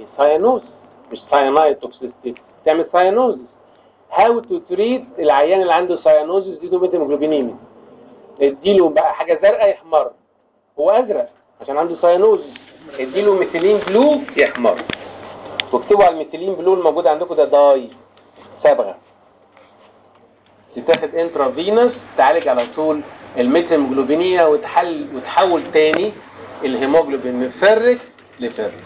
ساينوز مش ساينايد توكسيستي تعمل ساينوز هاو تو تريت العيان اللي عنده ساينوزس دي دوبة هيموجلوبينيمي اديله بقى حاجه زرقاء يحمر هو ازرق عشان عنده ساينوزس اديله ميثيلين بلو يحمر واكتبوا على الميثيلين بلو الموجود عندكم ده داي صبغه تتاخد انترافينوس تعالج على طول الميثيموجلوبينيا وتحل وتحول تاني الهيموجلوبين من فرك لفرك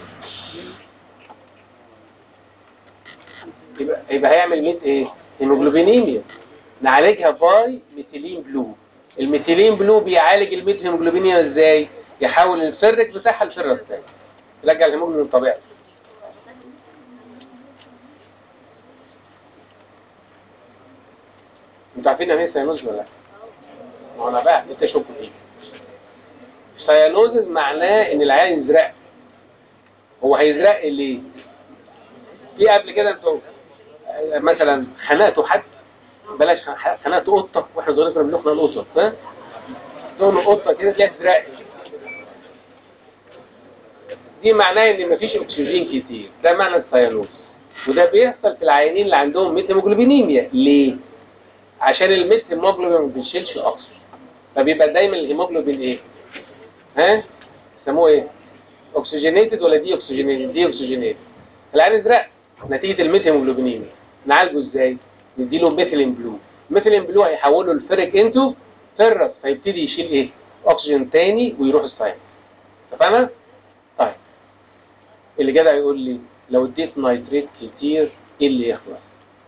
يبقى يبقى هيعمل ميت ايه هيموجلوبينيميا نعالجها باي ميثيلين بلو الميثيلين بلو بيعالج الميت هيموجلوبينيا ازاي يحول الفرك بتاعها لفرس تاني يرجع الهيموجلوبين الطبيعي انتوا عارفين يعني ايه سيانوز ولا لا؟ ما هو انا بقى انت شوفوا فيه سيانوزز معناه ان العيان يزرق هو هيزرق ليه؟ في قبل كده انتوا آه، مثلا خنقتوا حد بلاش خ- خنقتوا قطه واحنا صغيرين كنا بنخنق القطط ها؟ تقولوا قطه كده تلاقيها تزرق دي معناه ان مفيش اكسجين كتير ده معنى السيانوز وده بيحصل في العيانين اللي عندهم ميثيموجلوبينيميا ليه؟ عشان الميث هيموجلوبين ما بيشيلش الاكسجين فبيبقى دايما الهيموجلوبين ايه ها يسموه ايه اوكسجينيتد ولا دي اوكسجينيتد دي اوكسجينيتد العين ازرق نتيجه الميث هيموجلوبينيميا نعالجه ازاي نديله ميثيلين بلو ميثيلين بلو هيحوله الفرق انتو فيرس فيبتدي يشيل ايه اكسجين تاني ويروح الصيام اتفقنا طيب اللي جدع يقول لي لو اديت نايتريت كتير ايه اللي يخلص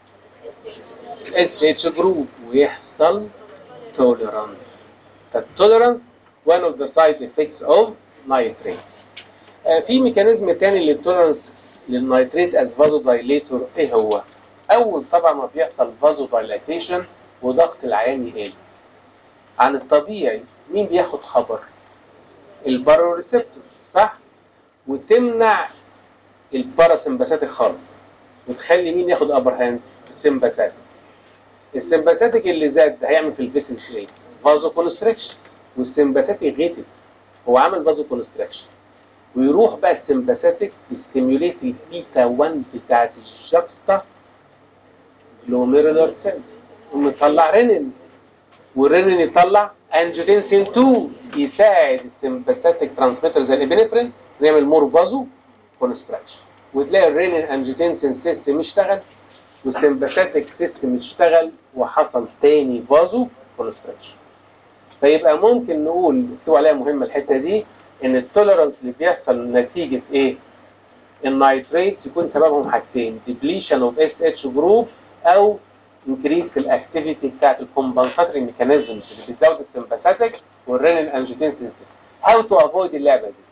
اس اتش جروب ويحصل توليرانس فالتوليرانس one of the side effects of nitrate آه، في ميكانيزم تاني للتوليرانس للنيتريت از فازو دايليتور ايه هو اول طبعا ما بيحصل فازو دايليتيشن وضغط العيان يقل عن الطبيعي مين بياخد خبر الباروريسبتور صح وتمنع الباراسمباثيك خالص وتخلي مين ياخد ابر هاند السمباثيك السمباثيك اللي زاد ده هيعمل في الفيسنس ايه فازو كونستريكشن والسمباثيك غيتد هو عامل فازو كونستريكشن ويروح بقى السمباثيك يستيميوليت البيتا 1 بتاعت الجاكستا جلوميرولار سيل ومطلع رينين والرينين يطلع انجيوتنسين 2 يساعد السمباثيك ترانسميتر زي الابنفرين يعمل مور فازو كونستراكشن وتلاقي الرينين انجيوتنسين سيستم اشتغل والسمباثيك سيستم اشتغل وحصل تاني فازو كونستراكشن فيبقى ممكن نقول اكتبوا عليها مهمه الحته دي ان التوليرانس اللي بيحصل نتيجه ايه النايتريت يكون سببهم حاجتين ديبليشن اوف اس اتش جروب او انكريز في الاكتيفيتي بتاعت الكومبنساتوري ميكانيزمز اللي بتزود السمباثيك والرينين انجيوتنسين هاو تو افويد اللعبه دي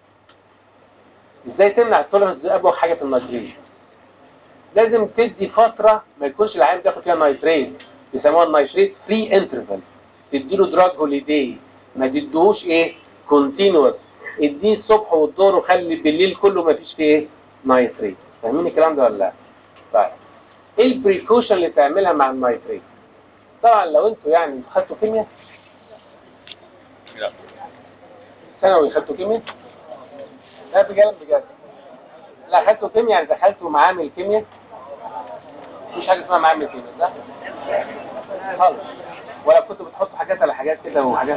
ازاي تمنع التوليرانس دي ابوغ حاجه في النيتريت لازم تدي فتره ما يكونش العيان بياخد فيها نايتريت بيسموها النايتريت فري انترفال تديله دراج هوليداي ما تديهوش ايه كونتينوس اديه الصبح والظهر وخلي بالليل كله ما فيش فيه ايه نايتريت فاهمين الكلام ده ولا لا طيب ايه البريكوشن اللي تعملها مع النايتريت طبعا لو انتوا يعني خدتوا كيمياء لا ثانوي خدتوا كيمياء لا بجد بجد لا خدتوا كيمياء يعني دخلتوا معامل كيمياء مفيش حاجه اسمها معامل كيمياء صح خالص ولا كنتوا بتحطوا حاجات على حاجات كده وحاجات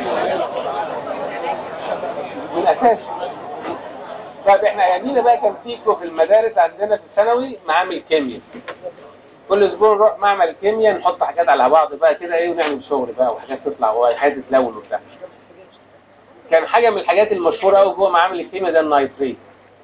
من اساس طيب احنا ايامينا بقى كان فيكو في المدارس عندنا في الثانوي معامل كيمياء كل اسبوع نروح معمل كيمياء نحط حاجات على بعض بقى كده ايه ونعمل شغل بقى وحاجات تطلع وحاجات تتلون وبتاع كان حاجه من الحاجات المشهوره قوي جوه معامل الكيمياء ده النايتريت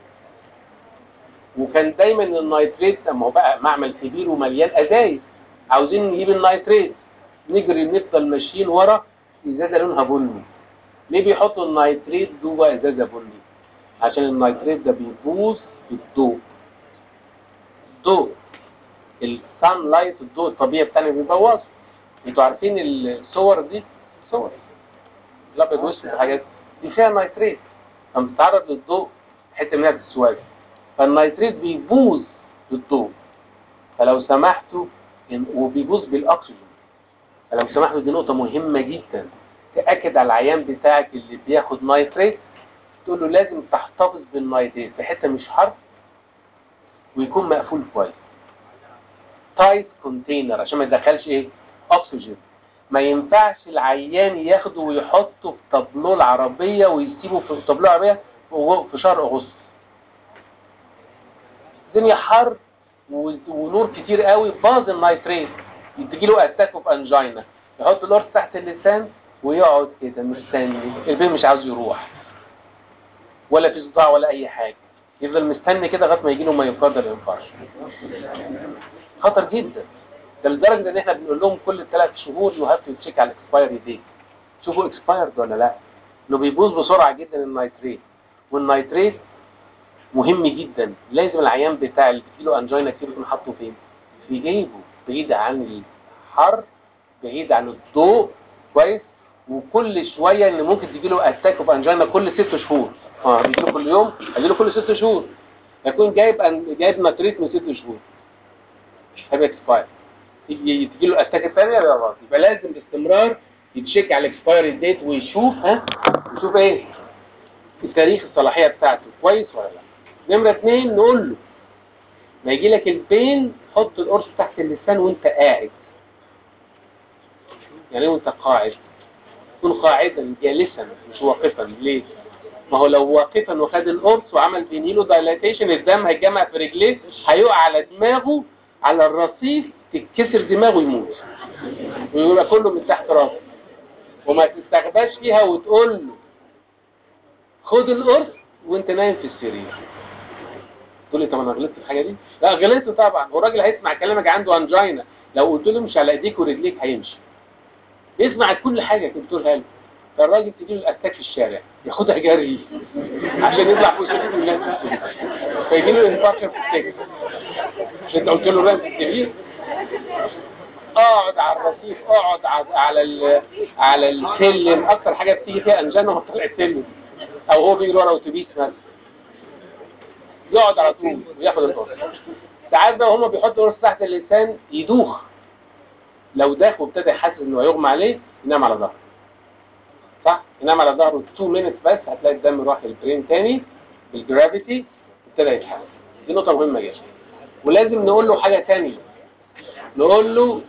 وكان دايما النايتريت اما هو بقى معمل كبير ومليان ازايز عاوزين نجيب النايتريت نجري نفضل ماشيين ورا ازازه لونها بني ليه بيحطوا النايتريت جوه ازازه بني عشان النايتريت ده بيبوظ بالضوء الضوء السان لايت الضوء الطبيعي بتاعنا بيبوظه انتوا عارفين الصور دي صور الابيض واسود حاجات دي فيها نايتريت لما تتعرض للضوء حته منها بتسود فالنايتريت بيبوظ بالضوء فلو سمحتوا إن- وبيبوظ بالاكسجين فلو سمحتوا دي نقطه مهمه جدا تاكد على العيان بتاعك اللي بياخد نايتريت تقول له لازم تحتفظ بالنايتريت في حته مش حر ويكون مقفول كويس تايت كونتينر عشان ما يدخلش ايه اكسجين ما ينفعش العيان ياخده ويحطه في طابلوه العربيه ويسيبه في طابلوه العربيه في شهر اغسطس الدنيا حر و- ونور كتير قوي باظ النايتريت تجي له اتاك اوف انجينا يحط القرص تحت اللسان ويقعد كده مستني البين مش عاوز يروح ولا في صداع ولا اي حاجه يفضل مستني كده لغايه ما يجي له مايوكاردال انفاركشن خطر جدا ده لدرجه ان احنا بنقول لهم كل ثلاث شهور يو هاف تو تشيك على الاكسبايري ديت شوفوا اكسبايرد ولا لا انه بيبوظ بسرعه جدا النايتريت والنايتريت مهم جدا لازم العيان بتاع اللي بتجيله انجينا كتير يكون حاطه فين في جيبه بعيد عن الحر بعيد عن الضوء كويس وكل شويه ان ممكن تجيله اتاك اوف انجينا كل ست شهور اه بيجيله كل يوم هيجيله كل ست شهور هيكون جايب أن- جايب ناتريت من ست شهور هيبقى اكسباير تيجي تجي له اتاك الثانيه يبقى باظ. يبقى لازم باستمرار يتشيك على الاكسبايري ديت ويشوف ها يشوف ايه التاريخ الصلاحيه بتاعته كويس ولا لا نمره اثنين نقول له ما يجي لك البين حط القرص تحت اللسان وانت قاعد يعني ايه وانت قاعد كن قاعدا جالسا مش واقفا ليه ما هو لو واقفا وخد القرص وعمل فينيلو دايلاتيشن الدم هيتجمع في رجليه هيقع على دماغه على الرصيف تتكسر دماغه يموت ويبقى كله من تحت راسه وما تستغباش فيها وتقول له خد القرص وانت نايم في السرير تقول لي طب انا غلطت في الحاجه دي لا غلطت طبعا هو الراجل هيسمع كلامك عنده انجينا لو قلت له مش على ايديك ورجليك هيمشي يسمع كل حاجه كنت بتقولها له فالراجل تجي له الاتاك في الشارع ياخدها جري عشان يطلع فوق سرير وينام في السرير فيجي له انفاركشن في السجن عشان انت قلت له نام في السرير اقعد على الرصيف اقعد ع- على ال- على السلم اكتر حاجه بتيجي فيها انجان وهو طالع السلم او هو بيجري ورا اتوبيس مثلا يقعد على طول وياخد القرص ساعات بقى هما بيحطوا القرص تحت اللسان يدوخ لو داخ وابتدى يحسس انه هيغمى عليه ينام على ظهره صح ينام على ظهره 2 مينتس بس هتلاقي الدم راح للبرين تاني بالجرافيتي ابتدى يتحسن دي نقطه مهمه جدا ولازم نقول له حاجه تانية نقول له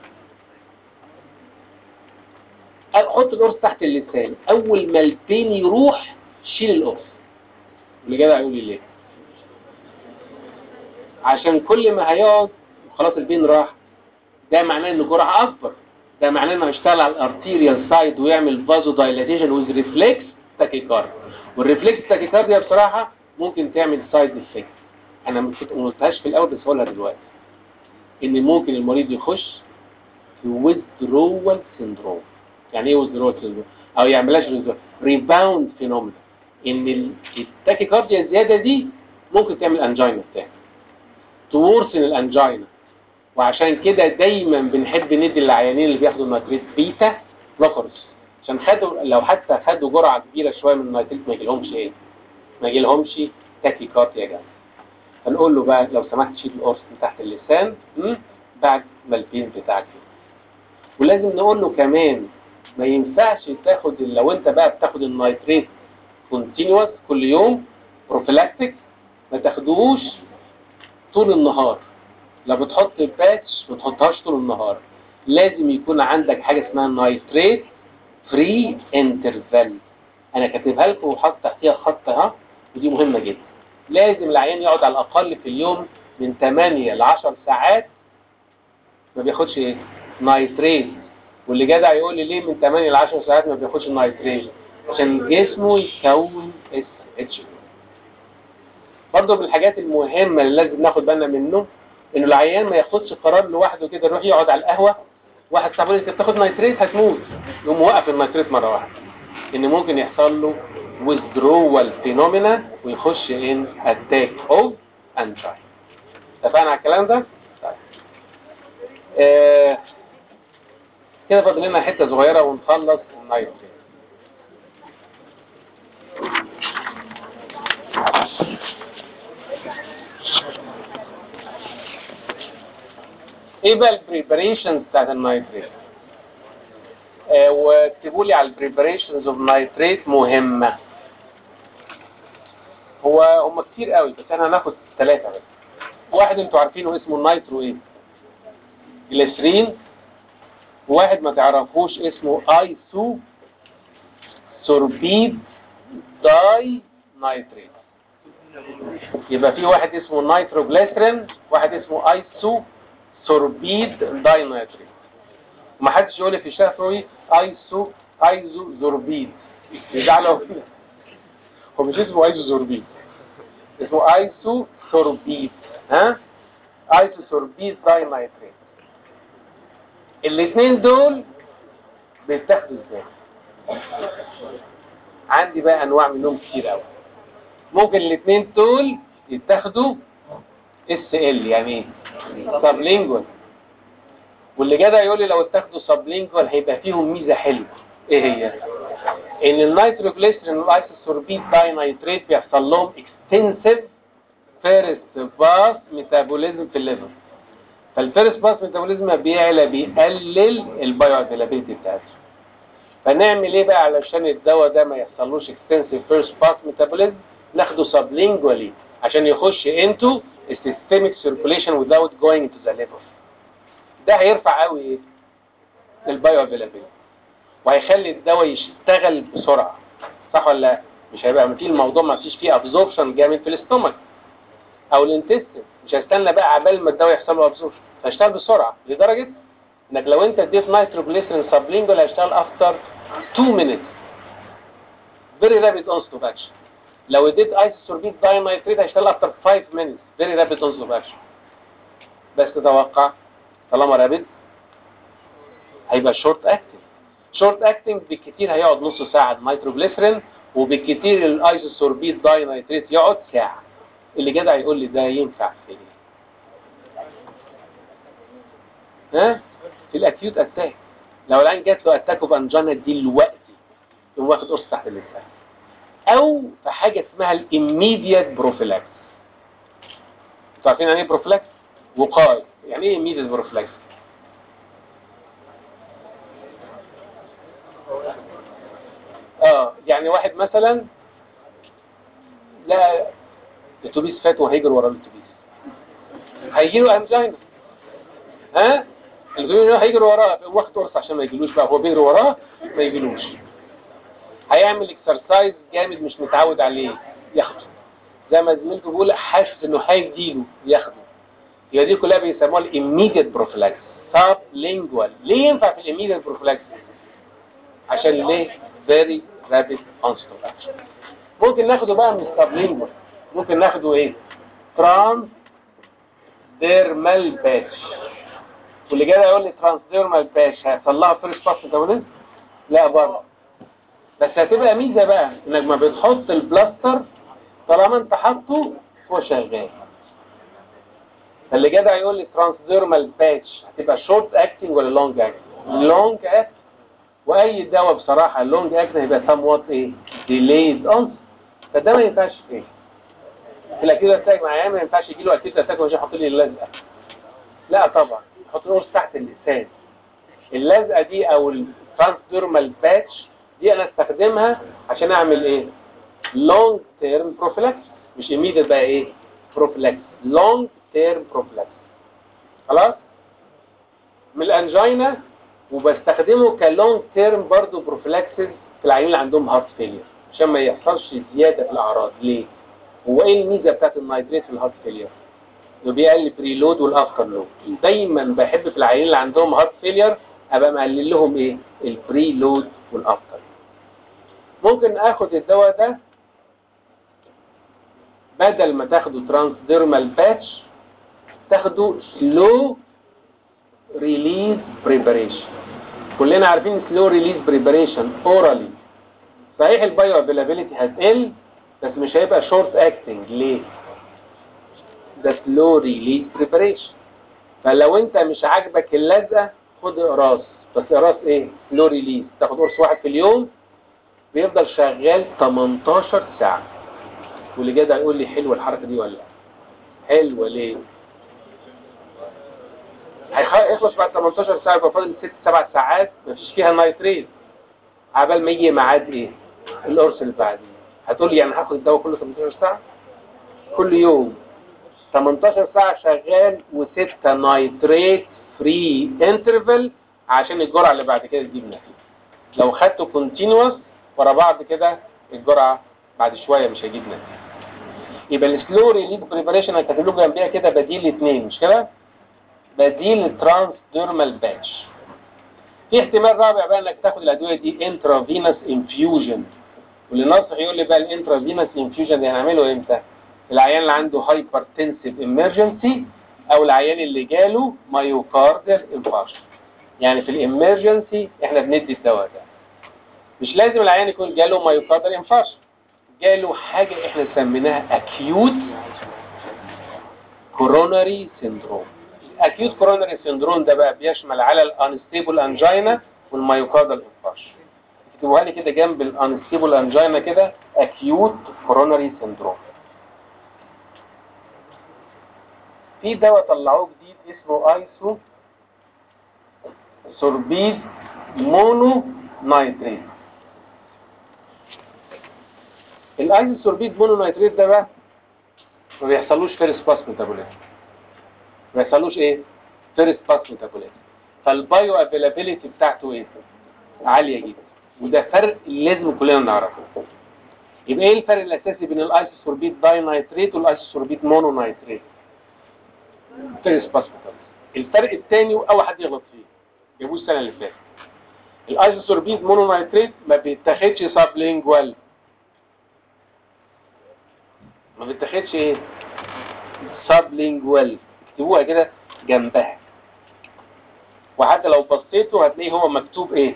حط القرص تحت اللسان اول ما البين يروح شيل القرص اللي جدع يقول لي ليه عشان كل ما هيقعد خلاص البين راح ده معناه ان جرعه اكبر ده معناه انه هيشتغل على الارتيريال سايد ويعمل فازو دايلاتيشن ويز ريفلكس تاكيكارد والريفلكس تاكيكارديا بصراحه ممكن تعمل سايد افكت انا ما كنت- ما قلتهاش في الاول بس هقولها دلوقتي ان ممكن المريض يخش في withdrawal syndrome يعني ايه withdrawal syndrome او يعملهاش ريباوند فينومينا ان ال- التاكيكارديا الزياده دي ممكن تعمل انجينا تاني تورثن الانجينا وعشان كده دايما بنحب ندي للعيانين اللي بياخدوا النيتريت بيتا بلوكرز عشان خدوا لو حتى خدوا جرعه كبيره شويه من النيتريت ما يجيلهمش ايه ما يجيلهمش تاكيكارديا جامد هنقول له بقى لو سمحت شيل القرص من تحت اللسان م? بعد ما البين بتاعك يروح. ولازم نقول له كمان ما ينفعش تاخد لو انت بقى بتاخد النيتريت كونتينوس كل يوم بروفيلاكتيك ما تاخدوش طول النهار لو بتحط باتش ما تحطهاش طول النهار لازم يكون عندك حاجه اسمها نايتريت فري انترفال انا كاتبها لكم وحاطط تحتيها خط اهو ودي مهمه جدا لازم العيان يقعد على الاقل في اليوم من 8 ل 10 ساعات ما بياخدش ايه نايتريت واللي جدع يقول لي ليه من 8 ل 10 ساعات ما بياخدش نايتريت عشان جسمه يكون اس اتش برضه من الحاجات المهمه اللي لازم ناخد بالنا منه انه العيان ما ياخدش قرار لوحده كده يروح يقعد على القهوه واحد صاحبه يقول لي انت بتاخد نايتريت هتموت يقوم موقف النايتريت مره واحده ان ممكن يحصل له withdrawal phenomena ويخش ان attack of angina اتفقنا على الكلام ده؟ طيب آه كده فاضل لنا حته صغيره ونخلص النايتريت ايه بقى البريبريشنز بتاعت النايتريت آه واكتبوا لي على البريبريشنز اوف نايتريت مهمه هو هم كتير قوي بس احنا هناخد ثلاثه بس واحد انتوا عارفينه اسمه النايترو ايه جليسرين وواحد ما تعرفوش اسمه ايسو سوربيد داي نايتريت يبقى في واحد اسمه نايتروجليسرين واحد اسمه ايسو سوربيد داي نايتريت ما حدش يقول لي في الشفوي ايسو ايزو زوربيد يزعلوا هو مش اسمه ايزو زوربيد اسمه ايسو سوربيد ها ايسو سوربيد داي نايتريت الاثنين دول بيتاخدوا ازاي عندي بقى انواع منهم كتير قوي ممكن الاثنين دول يتاخدوا اس ال يعني ايه سبلينجوال واللي جدع يقول لي لو اتاخدوا سبلينجوال هيبقى فيهم ميزه حلوه ايه هي ان النيتروجليسرين والايسوسوربيد داي نايتريت بيحصل لهم اكستنسيف فيرست باس ميتابوليزم في الليفر فالفيرست باس ميتابوليزم بيعلى بيقلل البايو افيلابيلتي بتاعته فنعمل ايه بقى علشان الدواء ده ما يحصلوش اكستنسيف فيرست باس ميتابوليزم ناخده سبلينجوالي عشان يخش انتو systemic circulation without going into the liver ده هيرفع قوي ايه البايو افيلابيلتي وهيخلي الدواء يشتغل بسرعه صح ولا لا مش هيبقى في الموضوع ما فيش فيه ابزوربشن جامد في الاستومك او الانتستين مش هيستنى بقى عبال ما الدواء يحصل له ابزوربشن هيشتغل بسرعه لدرجه انك لو انت اديت نيتروجليسرين سبلينجوال هيشتغل افتر 2 minutes very rapid onset of action لو اديت ايسوسوربيت داي نايتريت هيشتغل افتر 5 minutes very rapid onset of action بس تتوقع طالما رابد هيبقى شورت اكتنج شورت اكتنج بالكتير هيقعد نص ساعه النيتروجليسرين وبالكتير الايسوسوربيت داي نايتريت يقعد ساعه اللي جدع يقول لي ده ينفع في ايه ها في الاكيوت اتاك لو العين جات له اتاك اوف انجانا دلوقتي يقوم واخد قرص تحت اللسان او في حاجه اسمها الاميديات بروفيلاكس انتوا عارفين يعني ايه بروفيلاكس وقايه يعني ايه اميديات بروفيلاكس اه يعني واحد مثلا لا الاتوبيس فات وهيجر ورا الاتوبيس هيجي له انجينا ها الاتوبيس هيجري وراه يقوم واخد قرص عشان ما يجيلوش بقى هو بيجري وراه ما يجيلوش هيعمل اكسرسايز جامد مش متعود عليه ياخده زي ما زميلته بيقول حاسس انه هيجيله ياخده يبقى دي كلها بيسموها الاميديت بروفيلاكس سب لينجوال ليه ينفع في الاميديت بروفيلاكس عشان ليه فيري رابيد اونست اوف اكشن ممكن ناخده بقى من السب لينجوال ممكن ناخده ايه ترانس ديرمال باتش واللي جاي يقول لي ترانس ديرمال باتش هيحصل لها فيرست باس ميتابوليزم لا برضه بس هتبقى ميزه بقى انك ما بتحط البلاستر طالما انت حاطه هو شغال اللي جدع يقول لي ترانسديرمال باتش هتبقى شورت اكتنج ولا لونج اكتنج لونج اكتنج واي دواء بصراحه اللونج اكتنج هيبقى سام وات ايه ديليد اونس فده ما ينفعش ايه في الاكيد اتاك مع ما ينفعش يجي له اكيد اتاك ومش يحط لي اللزقه لا طبعا يحط له تحت اللسان اللزقه دي او الترانسديرمال باتش دي انا استخدمها عشان اعمل ايه لونج تيرم بروفيلاكس مش immediate بقى ايه بروفيلاكس لونج تيرم بروفيلاكس خلاص من الانجينا وبستخدمه كلونج تيرم برضو بروفيلاكسز في العيانين اللي عندهم هارت فيلير عشان ما يحصلش زياده في الاعراض ليه هو ايه الميزه بتاعت النايتريت في الهارت فيلير انه بيقلل بريلود والافتر لود دايما بحب في العيانين اللي عندهم هارت فيلير ابقى مقلل لهم ايه البري لود والافتر ممكن اخد الدواء ده بدل ما تاخده ترانس ديرمال باتش تاخده سلو ريليز بريباريشن كلنا عارفين سلو ريليز بريباريشن اورالي صحيح البايو افيلابيلتي هتقل بس مش هيبقى شورت اكتنج ليه ده سلو ريليز بريباريشن فلو انت مش عاجبك اللزقه خد اقراص بس اقراص ايه سلو ريليز تاخد قرص واحد في اليوم بيفضل شغال 18 ساعه واللي جاي ده يقول لي حلوه الحركه دي ولا لا حلوه ليه هيخلص بعد 18 ساعه يبقى فاضل 6 7 ساعات مفيش فيها نايتريت عبال ما يجي ميعاد ايه القرص اللي بعديه هتقول لي يعني هاخد الدواء كله 18 ساعه كل يوم 18 ساعة شغال وستة نايتريت فري انترفال عشان الجرعة اللي بعد كده تجيب نتيجة لو خدته كونتينوس ورا بعض كده الجرعة بعد شوية مش هيجيب نتيجة يبقى السلو ريليف بريباريشن انا كاتب له جنبيها كده بديل اثنين مش كده؟ بديل الترانس ديرمال باتش في احتمال رابع بقى انك تاخد الادويه دي انترافينوس انفيوجن واللي ناصح يقول لي بقى الانترافينوس انفيوجن ده هنعمله امتى؟ العيان اللي عنده هايبرتنسيف امرجنسي او العيان اللي جاله مايوكاردال انفارشن يعني في الامرجنسي احنا بندي الدواء ده مش لازم العيان يكون جاله مايوكاردال انفارشن جاله حاجه احنا سميناها اكيوت كوروناري سيندروم الاكيوت كوروناري سيندروم ده بقى بيشمل على الانستيبل انجينا والمايوكاردال انفارشن اكتبوها لي كده جنب الانستيبل انجينا كده اكيوت كوروناري سيندروم في دواء طلعوه جديد اسمه ايسو سوربيد مونو نايتريت الايسو سوربيد مونو نايتريت ده بقى ما بيحصلوش فيرست باس ميتابوليزم ما بيحصلوش ايه فيرست باس ميتابوليزم فالبايو افيلابيليتي بتاعته ايه عاليه جدا وده فرق لازم كلنا نعرفه يبقى ايه الفرق الاساسي بين الايسوسوربيت داي نايتريت والايسوسوربيت مونو نايتريت فيرست باس ميتابوليزم الفرق الثاني واول حد يغلط فيه جابوه السنه اللي فاتت الايسوسوربيت مونو نايتريت ما بيتاخدش سابلينجوال ما بيتاخدش ايه سابلينجوال اكتبوها كده جنبها وحتى لو بصيتوا هتلاقيه هو مكتوب ايه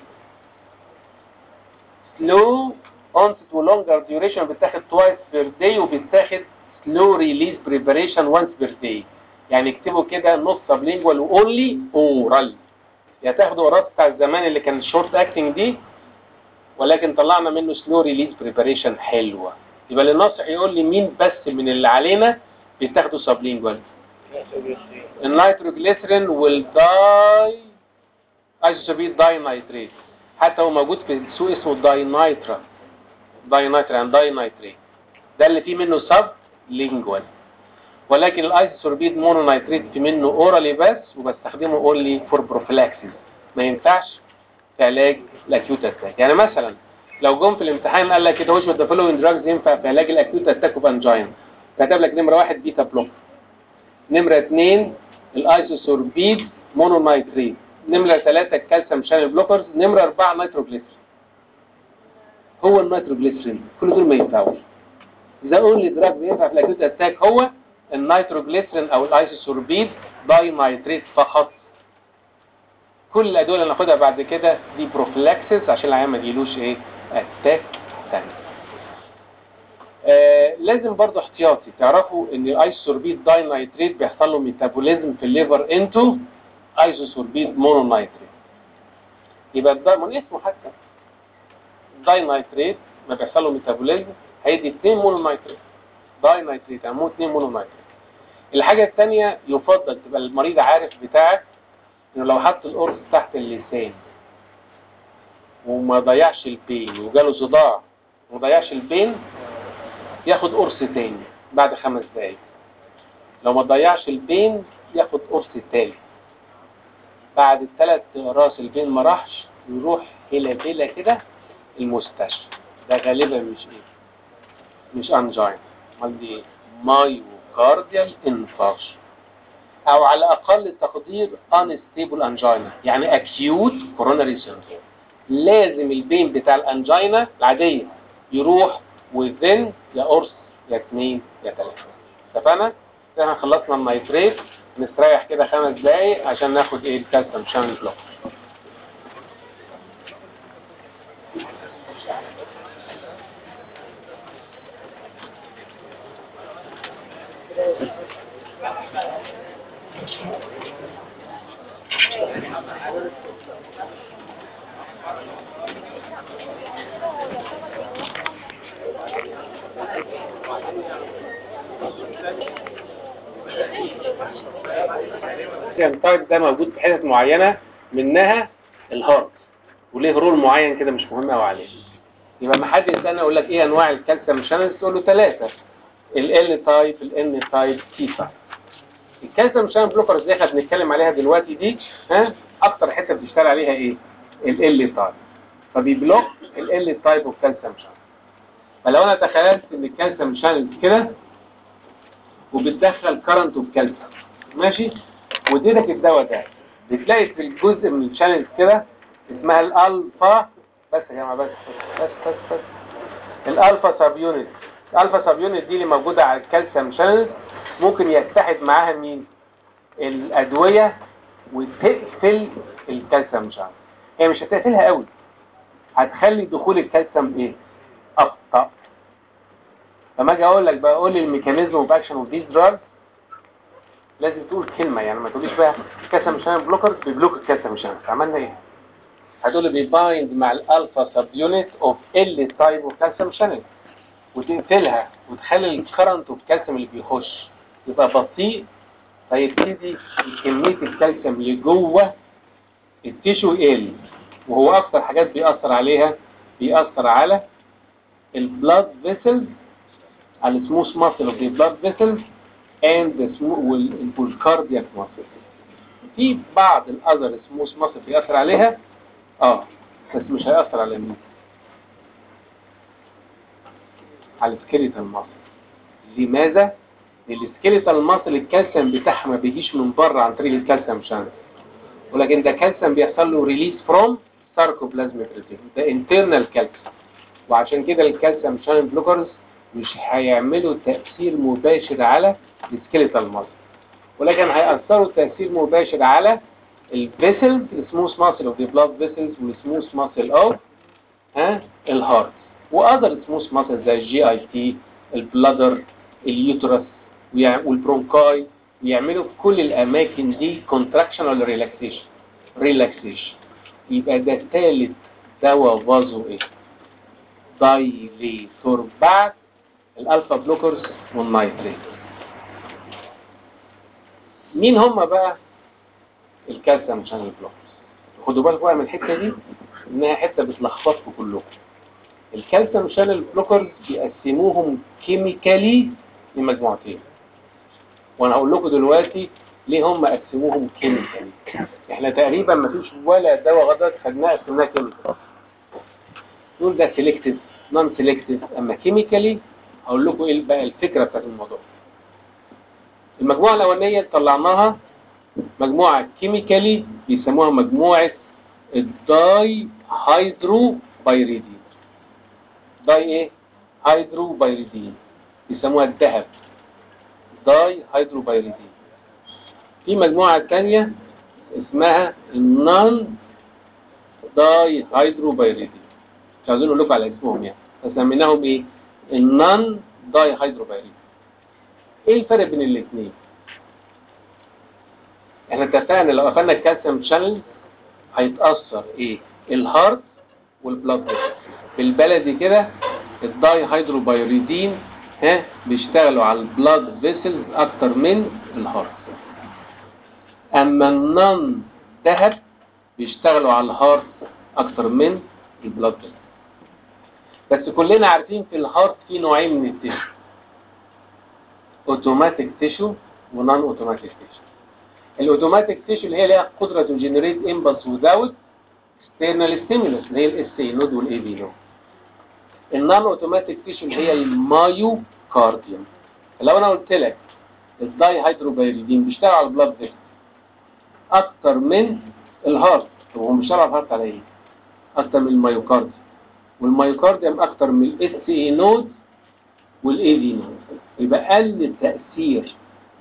slow onset و longer duration بيتاخد twice per day وبيتاخد slow release preparation once per day يعني اكتبوا كده نص سابلينجوال واونلي اورال يا تاخدوا الراس بتاع الزمان اللي كان شورت اكتنج دي ولكن طلعنا منه سلو ريليز بريباريشن حلوه يبقى اللي ناصح يقول لي مين بس من اللي علينا بيتاخدوا سابلينجوال النيتروجليسرين والداي ايزوسابيت داي نايتريت حتى هو موجود في السوق اسمه داي نايترا داي نايترا يعني داي نايتريت ده اللي فيه منه سب لينجوال ولكن الايزوسوربيد مونو نايتريت في منه اورالي بس وبستخدمه اونلي فور بروفلاكسيس ما ينفعش في علاج الاكيوت اتاك يعني مثلا لو جم في الامتحان قال لك كده وش ذا فولوينج دراجز ينفع في علاج الاكيوت اتاك اوف انجين كتب لك نمره واحد بيتا بلوك نمره اثنين الايزوسوربيد مونو نايتريت نمره ثلاثه الكالسيوم شانل بلوكرز نمره اربعه نيتروجليسرين هو النيتروجليسرين كل دول ما ينفعوش ذا اونلي دراج ينفع في الاكيوت اتاك هو النيتروجليسرين او الايزوسوربيد داي نايتريت فقط كل الادويه اللي ناخدها بعد كده دي بروفلاكسس عشان العيان ما يجيلوش ايه اتاك ثاني آه لازم برضه احتياطي تعرفوا ان الايزوسوربيد داي نايتريت بيحصل له ميتابوليزم في الليفر انتو ايزوسوربيد مونو نايتريت يبقى ده من اسمه حتى داي نايتريت ما بيحصل له ميتابوليزم هيدي 2 مونو نايتريت داي نايتريت يعني 2 مونو نايتريت الحاجه الثانيه يفضل تبقى المريض عارف بتاعك انه لو حط القرص تحت اللسان وما ضيعش البين وجاله صداع وما ضيعش البين ياخد قرص تاني بعد خمس دقايق لو ما ضيعش البين ياخد قرص تالت بعد الثلاث راس البين ما راحش يروح هلا بلا كده المستشفى ده غالبا مش ايه مش انجين امال دي ايه مايوكارديال انفارشن او على اقل التقدير unstable angina يعني acute coronary syndrome لازم البين بتاع الانجينا العادية يروح within يا قرص يا اثنين يا ثلاثة اتفقنا؟ احنا خلصنا النيتريت نستريح كده خمس دقايق عشان ناخد ايه الكالسيوم شانل بلوك التايب ده موجود في حتت معينة منها الهارت وليه رول معين كده مش مهم قوي عليه يبقى ما حد يسالني اقول لك ايه انواع الكالسيوم شانلز تقول له ثلاثه ال تايب ال تايب تي تايب الكالسيوم شانل بلوكرز اللي احنا بنتكلم عليها دلوقتي دي ها اكتر حته بتشتغل عليها ايه ال تايب فبيبلوك ال تايب اوف كالسيوم شانل فلو انا تخيلت ان الكالسيوم شانلز كده وبتدخل كرنت اوف كالسيوم ماشي واديتك الدواء ده بتلاقي في الجزء من الشانلز كده اسمها الالفا بس يا جماعه بس بس بس بس الالفا سب يونت الالفا سب يونت دي اللي موجوده على الكالسيوم شانلز ممكن يتحد معاها مين الادويه وتقفل الكالسيوم شانل هي مش هتقفلها قوي هتخلي دخول الكالسيوم ايه ابطا فما اجي اقول لك بقى قول لي الميكانيزم اوف اكشن اوف ذيس دراجز لازم تقول كلمه يعني ما تقوليش بقى كالسيوم شانل بلوكرز بيبلوك الكالسيوم شانل عملنا ايه هتقول لي بيبايند مع الالفا سب يونت اوف ال تايب اوف كالسيوم شانل وتقفلها وتخلي الكرنت اوف كالسيوم اللي بيخش يبقى بطيء فيبتدي كميه الكالسيوم اللي جوه التيشو يقل وهو اكتر حاجات بيأثر عليها بيأثر على البلاد فيسلز على السموث ماسل اوف ذا بلاد فيسلز اند والكاردياك ماسل في بعض الاذر سموث ماسل بيأثر عليها اه بس مش هيأثر على مين على السكيليتال ماسل لماذا السكيليتال ماسل الكالسيوم بتاعها ما بيجيش من بره عن طريق الكالسيوم شانل ولكن ده كالسيوم بيحصل له ريليس فروم ساركوبلازميك ريتين ده انترنال كالسيوم وعشان كده الكالسيوم شانل بلوكرز مش هيعملوا تأثير مباشر على السكيليتال ماسل ولكن هيأثروا تأثير مباشر على الفيسلز السموث ماسل اوف ذا بلاد فيسلز والسموث ماسل اوف ها الهارت واذر سموث ماسل زي الجي اي تي البلادر اليوترس والبرونكاي ويعملوا في كل الاماكن دي كونتراكشن ولا ريلاكسيشن ريلاكسيشن يبقى ده ثالث دواء فازو ايه دايليتور بعد الالفا بلوكرز والنايتريت مين هم بقى الكالسيوم شانل بلوكرز خدوا بالكم بقى من الحته دي انها حته بتلخبطكم كلكم الكالسيوم شانل بلوكرز بيقسموهم كيميكالي لمجموعتين وانا هقول لكم دلوقتي ليه هم قسموهم كيميكالي احنا تقريبا ما فيش ولا دواء غدر خدناه قسمناه كيميكال نقول ده سيلكتيف نون سيلكتيف اما كيميكالي هقول لكم ايه بقى الفكره بتاعت الموضوع المجموعه الاولانيه طلعناها مجموعه كيميكالي بيسموها مجموعه الداي هيدرو بايريدين داي ايه هيدرو بايريدين بيسموها الذهب داي هيدرو بايريدين في مجموعه ثانيه اسمها النون داي هيدرو بايريدين مش عايزين اقول لكم على اسمهم يعني فسميناهم ايه النون داي هيدرو بايريدين ايه الفرق بين الاثنين احنا اتفقنا لو قفلنا الكالسيوم شانل هيتاثر ايه الهارت والبلاد بالبلدي كده الداي هيدروبايريدين ها بيشتغلوا على البلاد فيسلز اكتر من الهارت اما النون ذهب بيشتغلوا على الهارت اكتر من البلاد فيسلز بس كلنا عارفين في الهارت في نوعين من التيشو اوتوماتيك تيشو ونون اوتوماتيك تيشو الاوتوماتيك تيشو اللي هي ليها قدره تو جنريت امبلس وذاوت external stimulus اللي هي الاس اي نود والاي بي نود النون اوتوماتيك تيشو اللي هي المايوكارديوم لو انا قلت لك الداي هيدروبايريدين بيشتغل على البلاد فيسل اكتر من الهارت طب هم بيشتغلوا على الهارت على ايه اكتر من المايوكارديوم والمايوكارديوم اكتر من الاس اي نود والاي في نود يبقى قل التاثير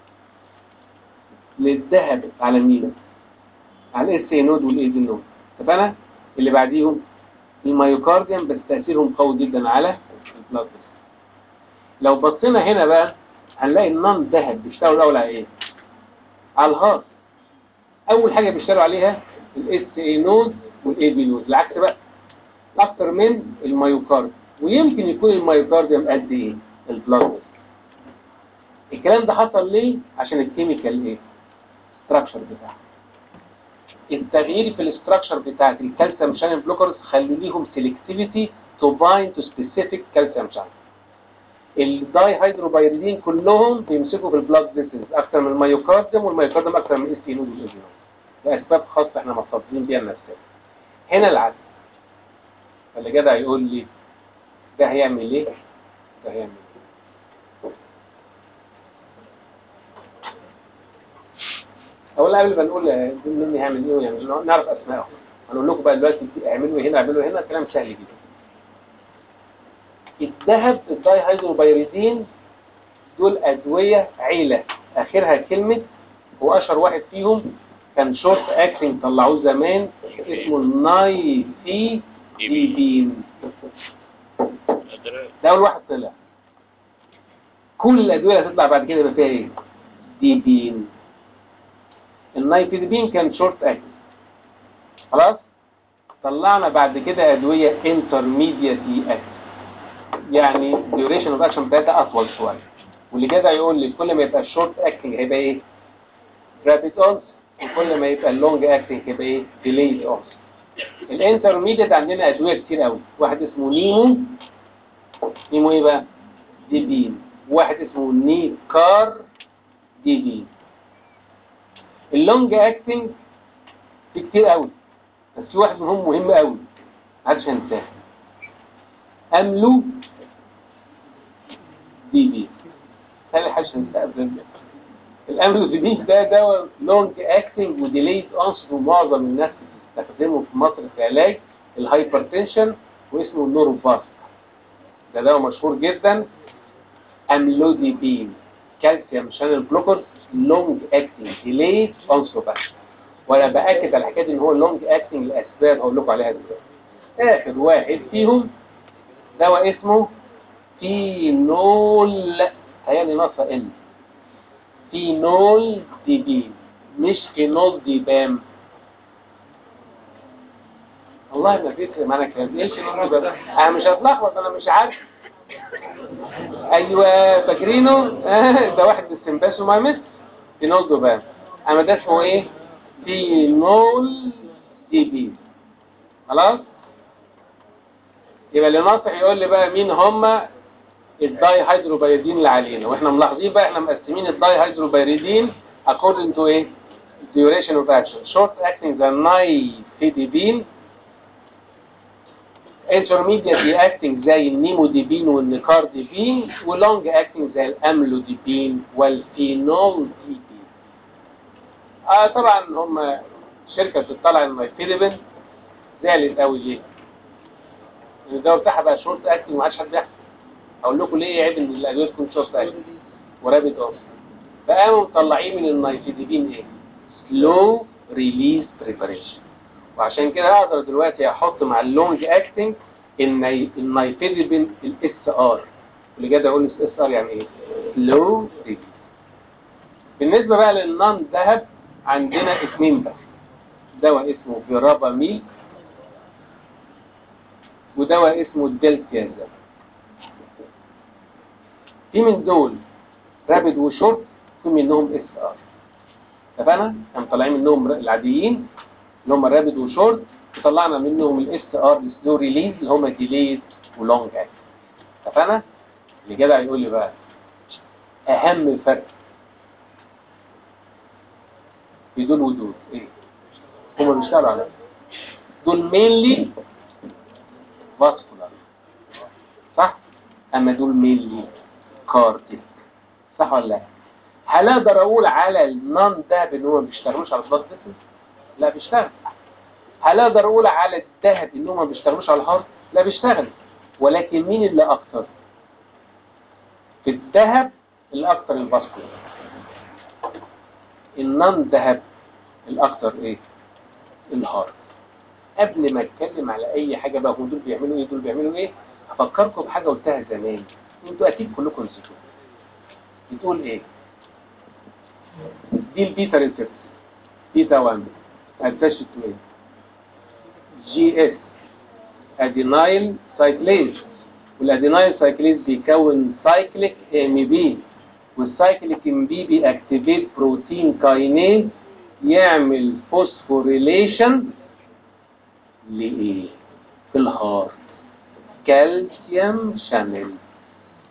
للذهب على مين على الاس اي نود والاي في نود اتفقنا اللي بعديهم المايوكارديوم بس تاثيرهم قوي جدا على البلاد لو بصينا هنا بقى هنلاقي النون ذهب بيشتغلوا الاول على ايه على الهارت اول حاجه بيشتغلوا عليها الاس اي نود والاي بي نود العكس بقى اكتر من المايوكارديوم ويمكن يكون المايوكارديوم قد ايه البلاد الكلام ده حصل ليه عشان الكيميكال ايه ستراكشر بتاعها التغيير في الاستراكشر بتاعت الكالسيوم شانل بلوكرز خلي ليهم سيلكتيفيتي تو بايند تو سبيسيفيك كالسيوم شانل الداي هيدروبايريدين كلهم بيمسكوا في البلاد فيسلز اكتر من الميوكارديوم والميوكارديوم اكتر من الاس نود والاوزينود لاسباب خاصه احنا مفضلين بيها لنفسنا هنا العكس فاللي جدع يقول لي ده هيعمل ايه ده هيعمل ايه اولا قبل ما نقول دول مني هيعمل ايه يعني نعرف اسمائهم هنقول لكم بقى دلوقتي اعملوا هنا اعملوا هنا كلام سهل جدا الذهب الداي هيدروبايريدين دول ادويه عيله اخرها كلمه واشهر واحد فيهم كان شورت اكتنج طلعوه زمان اسمه النايسي ديبين ده اول واحد طلع كل الادويه اللي هتطلع بعد كده يبقى فيها ايه ديبين النايتيدبين كان شورت اكت خلاص طلعنا بعد كده ادويه انترميديتي اكت يعني ديوريشن اوف اكشن بتاعتها اطول شويه واللي كده يقول لي كل ما يبقى الشورت اكتنج هيبقى ايه رابيد اونس وكل ما يبقى اللونج اكتنج هيبقى ايه ديليد اونس الانترميديت عندنا ادويه كتير قوي واحد اسمه نيمو نيمو ايه بقى ديبين واحد اسمه نيكار ديبين اللونج اكتنج في كتير قوي بس في واحد منهم مهم قوي محدش هنساه املو دي بي هل حدش هنساه ابدا الاملو دي بي ده دواء لونج اكتنج وديليد اونست ومعظم الناس بتستخدمه في مصر في علاج الهايبرتنشن واسمه النوروفاست ده دواء مشهور جدا املوديبين كالسيوم شانل بلوكرز لونج اكتنج ديليد اونست بس وانا باكد على الحكايه ان هو لونج اكتنج لاسباب هقول لكم عليها دلوقتي اخر واحد فيهم دواء اسمه فينول هيالي ناقصه ال فينول ديبين مش فينول ديبام والله ما فيش معنى كلام ايه الفينول ديبام انا مش هتلخبط انا مش عارف ايوه فاكرينه آه ده واحد بالسمباسومايمس فينول ديبام اما ده اسمه ايه فينول ديبين خلاص يبقى اللي ناصح يقول لي بقى مين هم الداي هيدروبايريدين اللي علينا واحنا ملاحظين بقى احنا مقسمين الداي هيدروبايريدين according to ايه duration of action short acting زي النايفيديبين intermediate acting زي النيموديبين والنيكارديبين ولونج acting زي الاملوديبين والفينول ديبين اه طبعا هم شركه بتطلع النايفيديبين زعلت قوي ليه الدواء بتاعها بقى شورت اكتنج ومعادش حد يحصل اقول لكم ليه عيب ان الادويه تكون شورت اكتنج ورابد اوف فقاموا مطلعين من النايفيديبين ايه سلو ريليز بريباريشن وعشان كده اقدر دلوقتي احط مع اللونج اكتنج النايفيديبين الاس ار اللي جاي اقول الاس ار يعني ايه سلو ريليز بالنسبه بقى للنون ذهب عندنا اثنين بس دواء اسمه فيراباميل ودواء اسمه الدلتيازا في من دول رابد وشورت في منهم اس ار اتفقنا؟ كان طالعين منهم العاديين اللي هم رابد وشورت وطلعنا منهم الاس ار السلو ريليز اللي هم ديليد ولونج اكت اتفقنا؟ اللي جدع يقول لي بقى اهم فرق في دول ودول ايه؟ هم بيشتغلوا على دول مينلي فاسكولار صح اما دول مينلي كارديك صح ولا لا هل اقدر اقول على النون ده ان هو ما بيشتغلوش على البلاد فيسل لا بيشتغل هل اقدر اقول على الذهب ان هم ما بيشتغلوش على الهارت لا بيشتغل ولكن مين اللي اكتر في الذهب اللي اكتر الفاسكولار النون ذهب الاكتر ايه الهارت قبل ما اتكلم على اي حاجه بقى هم دول بيعملوا ايه دول بيعملوا ايه هفكركم بحاجه قلتها زمان انتوا اكيد كلكم نسيتوها بتقول ايه دي البيتا ريسبت بيتا 1 اتاشت تو ايه جي اس ادينايل سايكليز والادينايل سايكليز بيكون سايكليك ام بي والسايكليك ام بي بيأكتيفيت بروتين كاينيز يعمل فوسفوريليشن لإيه؟ في الهارت كالسيوم شانل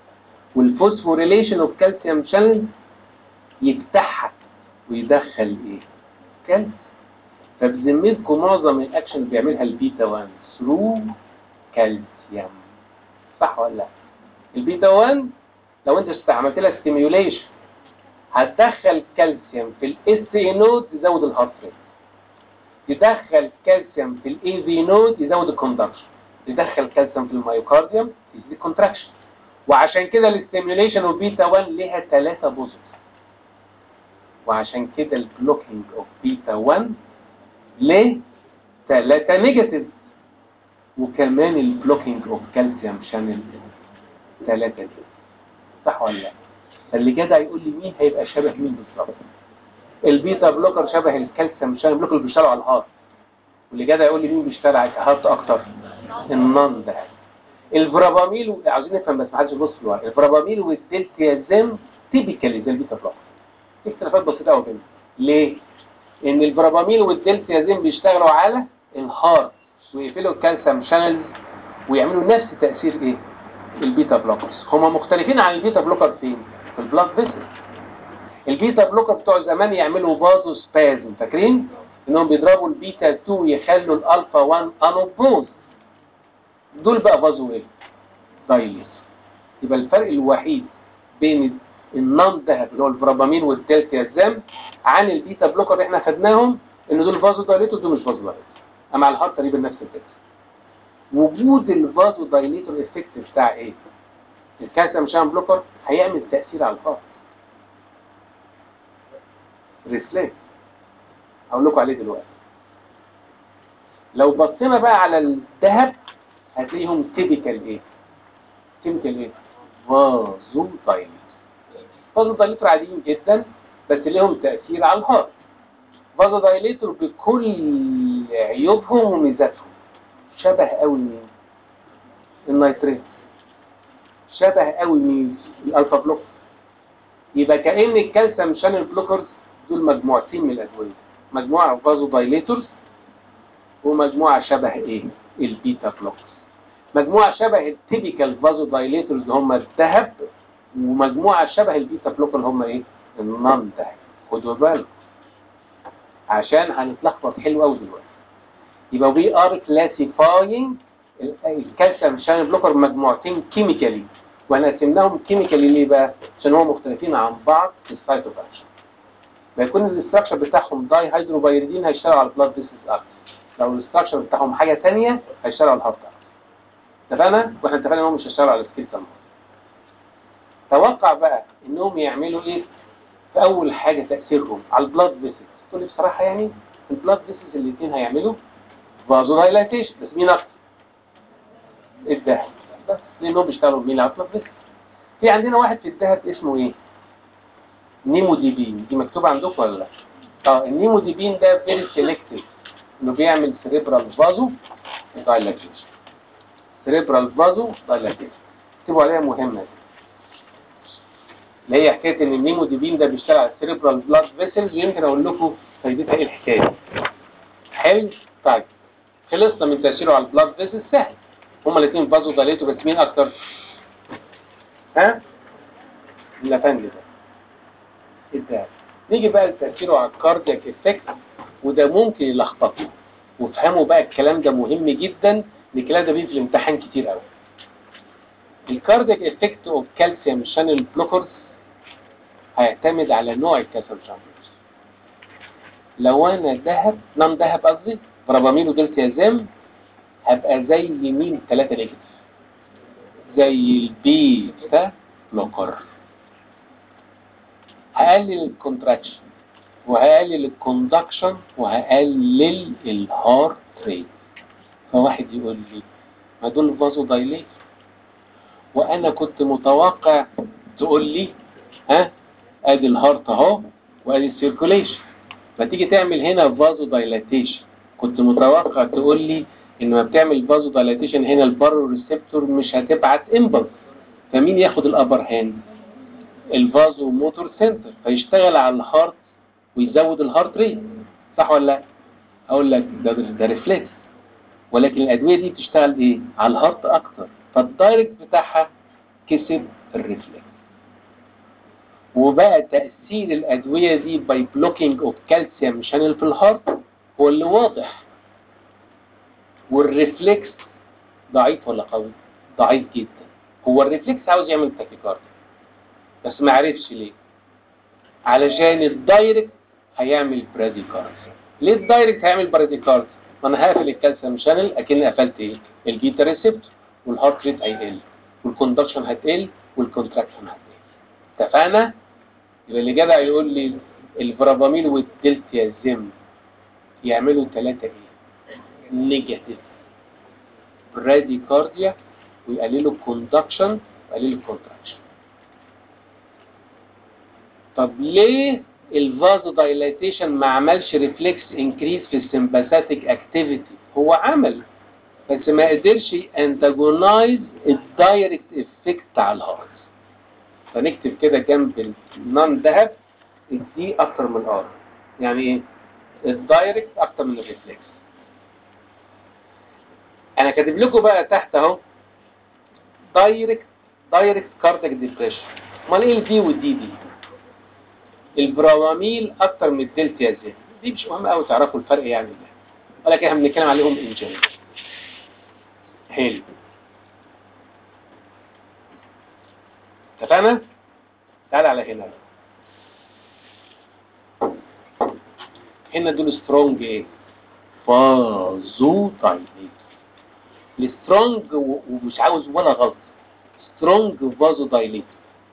والفوسفوريليشن اوف كالسيوم شانلز يفتحها ويدخل ايه كالسيوم فبذمتكم معظم الاكشن اللي بيعملها البيتا 1 ثرو كالسيوم صح ولا لا البيتا 1 لو انت استعملت لها ستيميوليشن هتدخل كالسيوم في الاس اي نود يزود الهارت ريت يدخل كالسيوم في الاي في نود يزود الكوندكشن يدخل كالسيوم في الميوكارديوم يزيد الكونتراكشن وعشان كده الاستيميوليشن اوف بيتا 1 ليها ثلاثة بوزيتيف وعشان كده البلوكينج اوف بيتا 1 ليه ثلاثة نيجاتيف وكمان البلوكينج اوف كالسيوم شانل ثلاثة نيجاتيف صح ولا لا فاللي جدع يقول لي مين هيبقى شبه مين بالظبط البيتا بلوكر شبه الكالسيوم شانل بلوكر اللي بيشتغلوا على الهارت واللي جدع يقول لي مين بيشتغل على الهارت اكتر النون ده الفراباميل عاوزين نفهم بس ما حدش يبص في الورق الفراباميل والدلتيازام تيبيكالي زي البيتا بلوكر في اختلافات بسيطه قوي بينهم ليه؟ ان الفراباميل والدلتيازام بيشتغلوا على الهارت ويقفلوا الكالسيوم شانلز ويعملوا نفس تاثير ايه؟ البيتا بلوكرز هما مختلفين عن البيتا بلوكر فين؟ في البلاد فيسل البيتا بلوكر بتوع زمان يعملوا بازو سبازم فاكرين؟ انهم بيضربوا البيتا 2 يخلوا الالفا 1 انوبوز دول بقى فازو ايه؟ دايليس يبقى الفرق الوحيد بين النون ذهب اللي هو الفرابامين والدلتيازام عن البيتا بلوكر اللي احنا خدناهم ان دول فازو دايليتور دول مش فازو دايليتور اما على الهارت تقريبا نفس الفكره وجود الفازو دايليتور افكت بتاع ايه؟ الكالسيوم شان بلوكر هيعمل تاثير على الهارت ريفلكس هقول لكم عليه دلوقتي لو بصينا بقى على الذهب هتلاقيهم تيبيكال ايه تيبيكال ايه فازو دايليتور فازو دايليتور عاديين جدا بس ليهم تأثير على الهارت فازو دايليتور بكل عيوبهم وميزاتهم شبه قوي مين النيتريت شبه قوي مين الالفا بلوك يبقى كأن الكالسيوم شانل بلوكرز دول مجموعتين من الادويه مجموعه فازو دايليتورز ومجموعه شبه ايه البيتا بلوكرز مجموعه شبه التيبيكال فازو دايليتورز اللي هم الذهب ومجموعه شبه البيتا بلوكر اللي هم ايه النون ذهب خدوا بالكم عشان هنتلخبط حلو قوي دلوقتي يبقى وي ار كلاسيفاينج الكالسيوم شانل بلوكر مجموعتين كيميكالي وهنقسمناهم كيميكالي ليه بقى عشان هم مختلفين عن بعض في السايت اوف اكشن فيكون الاستراكشر بتاعهم داي هيدروبايريدين هيشتغل على البلاد فيسز اكتر لو الاستراكشر بتاعهم حاجه ثانيه هيشتغل على الهارت اكتر اتفقنا واحنا اتفقنا انهم مش هيشتغلوا على السكيلتال توقع بقى انهم يعملوا ايه في اول حاجه تاثيرهم على البلاد فيسز تقول لي بصراحه يعني البلاد فيسز الاثنين هيعملوا فازو دايلاتيشن بس مين اكتر الذهب بس لانهم بيشتغلوا مين على البلاد فيسز في عندنا واحد في الذهب اسمه ايه نيموديبين دي مكتوبه عندكم ولا لا اه النيموديبين ده فيري سيلكتيف انه بيعمل سريبرال فازو دايلاتيشن سريبرال فازو دايلاتيشن اكتبوا عليها مهمه دي اللي هي حكايه ان النيموديبين ده بيشتغل على السريبرال بلاد فيسلز ويمكن اقول لكم فايدتها ايه الحكايه حلو طيب خلصنا من تاثيره على البلاد فيسلز سهل هما الاثنين فازو دايليتو بس مين اكتر ها اللافندي ده الذهب نيجي بقى لتاثيره على الكاردياك افكت وده ممكن يلخبطكم وافهموا بقى الكلام ده مهم جدا ان الكلام ده بيجي في الامتحان كتير قوي الكاردياك افكت اوف كالسيوم شانل بلوكرز هيعتمد على نوع الكالسيوم شانل بلوكرز لو انا ذهب نون ذهب قصدي برابامين ودلتيازام هبقى زي مين ثلاثة نيجاتيف زي البيتا بلوكر هقلل الكونتراكشن وهقلل الكوندكشن وهقلل الهارت ريت فواحد يقول لي ما دول فازو دايليت وانا كنت متوقع تقول لي ها ادي الهارت اهو وادي السيركوليشن ما تيجي تعمل هنا فازو دايلاتيشن كنت متوقع تقول لي ان ما بتعمل فازو دايلاتيشن هنا البارو ريسبتور مش هتبعت امبلس فمين ياخد الابر هاند الفازو موتور سنتر فيشتغل على الهارت ويزود الهارت ريت صح ولا لا اقول لك ده ده ريفلكس ولكن الادويه دي بتشتغل ايه على الهارت اكتر فالدايركت بتاعها كسب الريفلكس وبقى تأثير الأدوية دي باي بلوكينج اوف كالسيوم شانل في الهارت هو اللي واضح والريفلكس ضعيف ولا قوي؟ ضعيف جدا هو الريفلكس عاوز يعمل تاكيكارديا بس ما عرفش ليه علشان الدايركت هيعمل براديكارديا ليه الدايركت هيعمل براديكارديا؟ ما انا هقفل الكالسيوم شانل اكني قفلت ايه؟ البيتا ريسبتور والهارت ريت هيقل والكوندكشن هتقل والكونتراكشن هتقل اتفقنا؟ يبقى اللي جدع يقول لي الفرابامين والدلتيازيم يعملوا ثلاثة ايه؟ نيجاتيف براديكارديا ويقللوا الكوندكشن ويقللوا الكونتراكشن طب ليه الفازو دايلاتيشن ما عملش ريفلكس انكريز في السمباثيك اكتيفيتي هو عمل بس ما قدرش انتاجونايز الدايركت افكت على الهارت فنكتب كده جنب النون ذهب الدي اكتر من الار يعني ايه الدايركت اكتر من الريفلكس انا كاتب لكم بقى تحت اهو دايركت دايركت كاردياك ديبريشن امال ايه الدي والدي دي البراميل اكتر من الدلتيازين دي مش مهم قوي تعرفوا الفرق يعني ده ولكن احنا بنتكلم عليهم ان جنرال حلو اتفقنا تعال على هنا هنا دول سترونج ايه فازو دايليت السترونج ومش عاوز ولا غلط سترونج فازو دايليت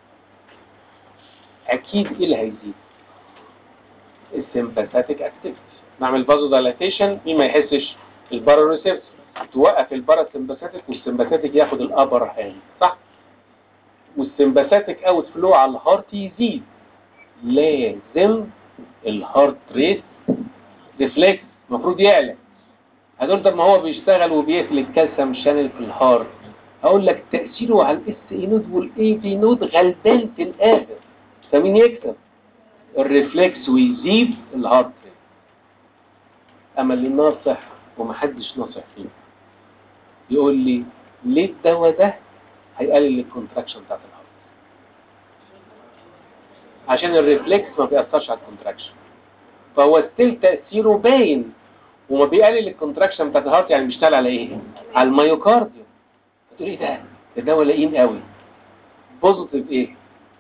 اكيد ايه اللي هيزيد السمباثيك اكتيفيتي نعمل فازو دايلاتيشن مين ما يحسش الباراريسبتور توقف الباراسمباثيك والسمباثيك ياخد الابر هاند صح والسمباثيك اوت فلو على الهارت يزيد لازم الهارت ريت ريفلكس المفروض يعلى هتقول طب ما هو بيشتغل وبيقفل الكالسيوم شانل في الهارت هقول لك تاثيره على الاس اي نود والاي في نود غلبان في الاخر فمين يكسب الريفلكس ويزيد الهارت ريت اما اللي ناصح ومحدش ناصح فيه يقول لي ليه الدواء ده هيقلل الكونتراكشن بتاعت الهارت عشان الريفلكس ما بيأثرش على الكونتراكشن فهو ستيل تأثيره باين وما بيقلل الكونتراكشن بتاعت الهارت يعني بيشتغل على ايه؟ على الميوكارديوم تقول ايه ده؟ ده دواء لئيم قوي بوزيتيف ايه؟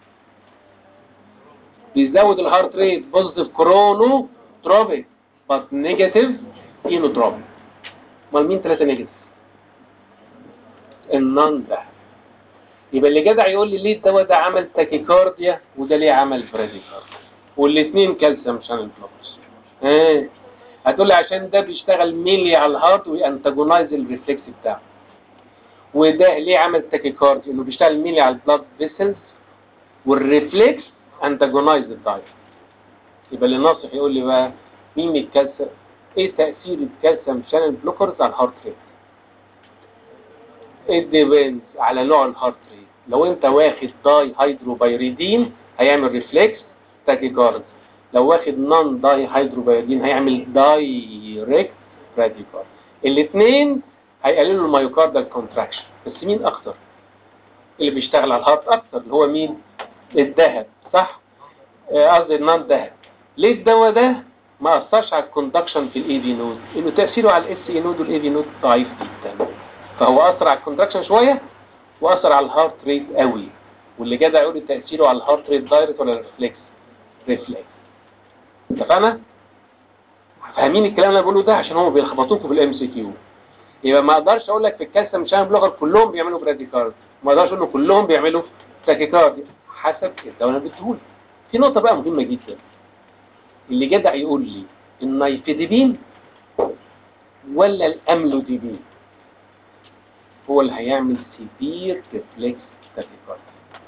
بيزود الهارت ريت بوزيتيف كرونو تروبيك بس نيجاتيف اينوتروبيك امال مين ثلاثة نيجاتيف؟ النون ده يبقى اللي جدع يقول لي ليه الدواء ده عمل تاكيكارديا وده ليه عمل براديكارديا والاثنين كالسيوم شانل بلوكرز ايه هتقول لي عشان ده بيشتغل ميلي على الهارت وينتاجونايز الريفلكس بتاعه وده ليه عمل تاكيكارديا انه بيشتغل ميلي على البلاد فيسلز والريفلكس انتاجونايز الدايت يبقى اللي ناصح يقول لي بقى مين الكالسيوم ايه تاثير الكالسيوم شانل بلوكرز على الهارت ريت it depends على نوع الهارت ريت لو انت واخد داي هيدروبايريدين هيعمل ريفلكس تاكيكارد لو واخد نون داي هيدروبايريدين هيعمل دايركت براديكارد الاثنين هيقللوا الميوكاردال كونتراكشن بس مين اكتر اللي بيشتغل على الهارت اكتر اللي هو مين الذهب صح قصدي آه النون ذهب ليه الدواء ده ما اثرش على الكوندكشن في الاي في نود انه تاثيره على الاس اي نود والاي في نود ضعيف جدا فهو اثر على الكونتراكشن شويه واثر على الهارت ريت قوي واللي جدع يقول تاثيره على الهارت ريت دايركت ولا ريفلكس ريفلكس اتفقنا فاهمين الكلام اللي انا بقوله ده عشان هم بيلخبطوكوا في الام سي كيو يبقى ما اقدرش اقول لك في الكالسيوم شان بلوكر كلهم بيعملوا براديكارد ما اقدرش اقول له كلهم بيعملوا تاكيكارد حسب الدواء اللي بتقول في نقطه بقى مهمه جدا اللي جدع يقول لي النايفيديبين ولا الاملوديبين هو اللي هيعمل سيفير ريفلكس تاكيكارد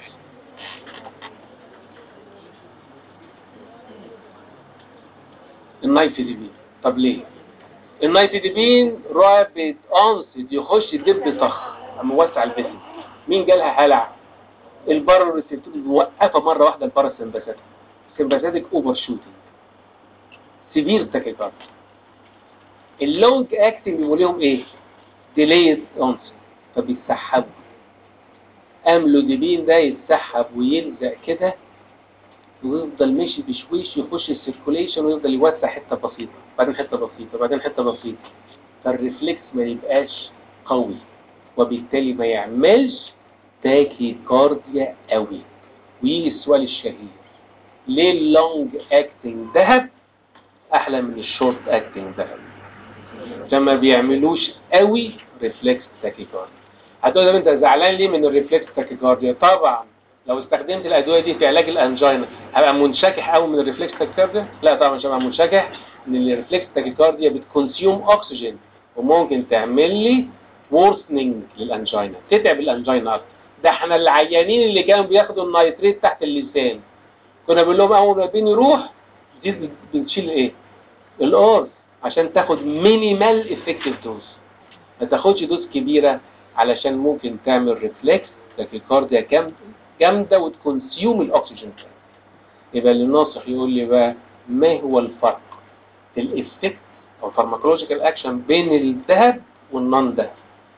النايفيديبين طب ليه النايفيديبين رابط انسد يخش دب طخ اما وسع الفيسل مين جالها هلع البارا ريسبتور موقفه مره واحده البارا سمباثيك سمباثيك اوفر شوتنج سيفير تاكيكارد اللونج اكتنج بيقول لهم ايه ديليد انسد فبيتسحبوا املوديبين ده يتسحب ويلزق كده ويفضل ماشي بشويش يخش السيركوليشن ويفضل يوسع حته بسيطه بعدين حته بسيطه بعدين حته بسيطه فالريفلكس ما يبقاش قوي وبالتالي ما يعملش تاكي كارديا قوي ويجي السؤال الشهير ليه اللونج اكتنج ذهب احلى من الشورت اكتنج ذهب عشان ما بيعملوش قوي ريفلكس تاكيكارديا هتقول طب انت زعلان ليه من الريفلكس تاكيكارديا طبعا لو استخدمت الادويه دي في علاج الانجينا هبقى منشكح قوي من الريفلكس تاكيكارديا لا طبعا مش هبقى منشكح ان الريفلكس تاكيكارديا بتكونسيوم اكسجين وممكن تعمل لي وورسنينج للانجينا تتعب الانجينا اكتر ده احنا العيانين اللي كانوا بياخدوا النيتريت تحت اللسان كنا بنقول لهم اول ما البين يروح دي بنشيل ايه القرص عشان تاخد مينيمال افكتيف دوز ما تاخدش دوز كبيره علشان ممكن تعمل ريفلكس تاكيكارديا جامده جامده وتكونسيوم الاكسجين يبقى اللي ناصح يقول لي بقى ما هو الفرق في الافكت او فارماكولوجيكال اكشن بين الذهب والنون ذهب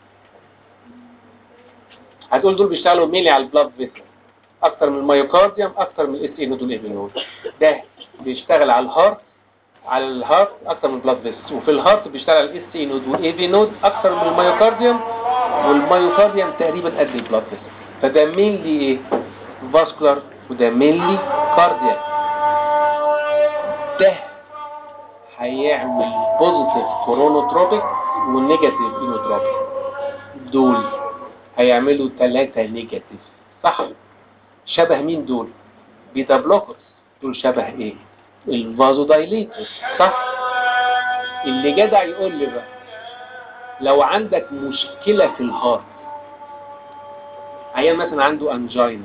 هتقول دول بيشتغلوا ميلي على البلاد فيسل اكتر من الميوكارديوم اكتر من الاس اي نود والاي نود ده بيشتغل على الهارت على الهارت اكتر من البلاد فيسل وفي الهارت بيشتغل على الاس اي نود والاي في نود اكتر من الميوكارديوم والميوكارديوم تقريبا قد البلاد فيسل فده مينلي ايه فاسكولار وده مينلي كاردياك ده هيعمل بوزيتيف كورونوتروبيك ونيجاتيف اينوتروبيك دول هيعملوا ثلاثة نيجاتيف صح شبه مين دول بيتا بلوكرز دول شبه ايه الفازو دايليتر صح اللي جدع يقول لي بقى لو عندك مشكلة في الهارت عيان مثلا عنده انجينا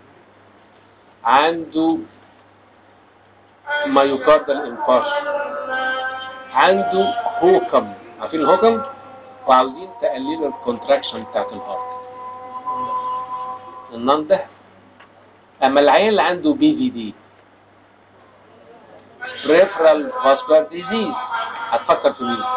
عنده مايوكاردال انفارشن عنده هوكم عارفين الهوكم وعاوزين تقللوا الكونتراكشن بتاعت الهارت النون ده اما العيان اللي عنده بي في دي بريفرال فاسكولار ديزيز هتفكر في مين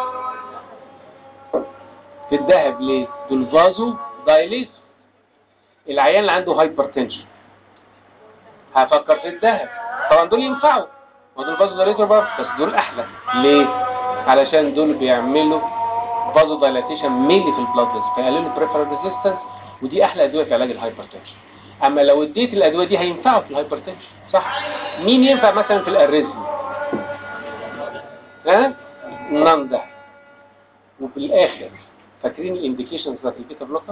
في الذهب ليه دول فازو دايليت العيان اللي عنده هايبرتنشن هفكر في الذهب طبعا دول ينفعوا ودول فازو دايليتور برضه بس دول احلى ليه علشان دول بيعملوا فازو دايلاتيشن مينلي في البلاد فيسل فيقللوا البريفرال ريزيستنس ودي احلى ادويه في علاج الهايبرتنشن اما لو اديت الادويه دي هينفعوا في الهايبرتنشن صح مين ينفع مثلا في الاريزم ها نان ده وفي الاخر فاكرين الانديكيشنز بتاعت البيتا بلوكر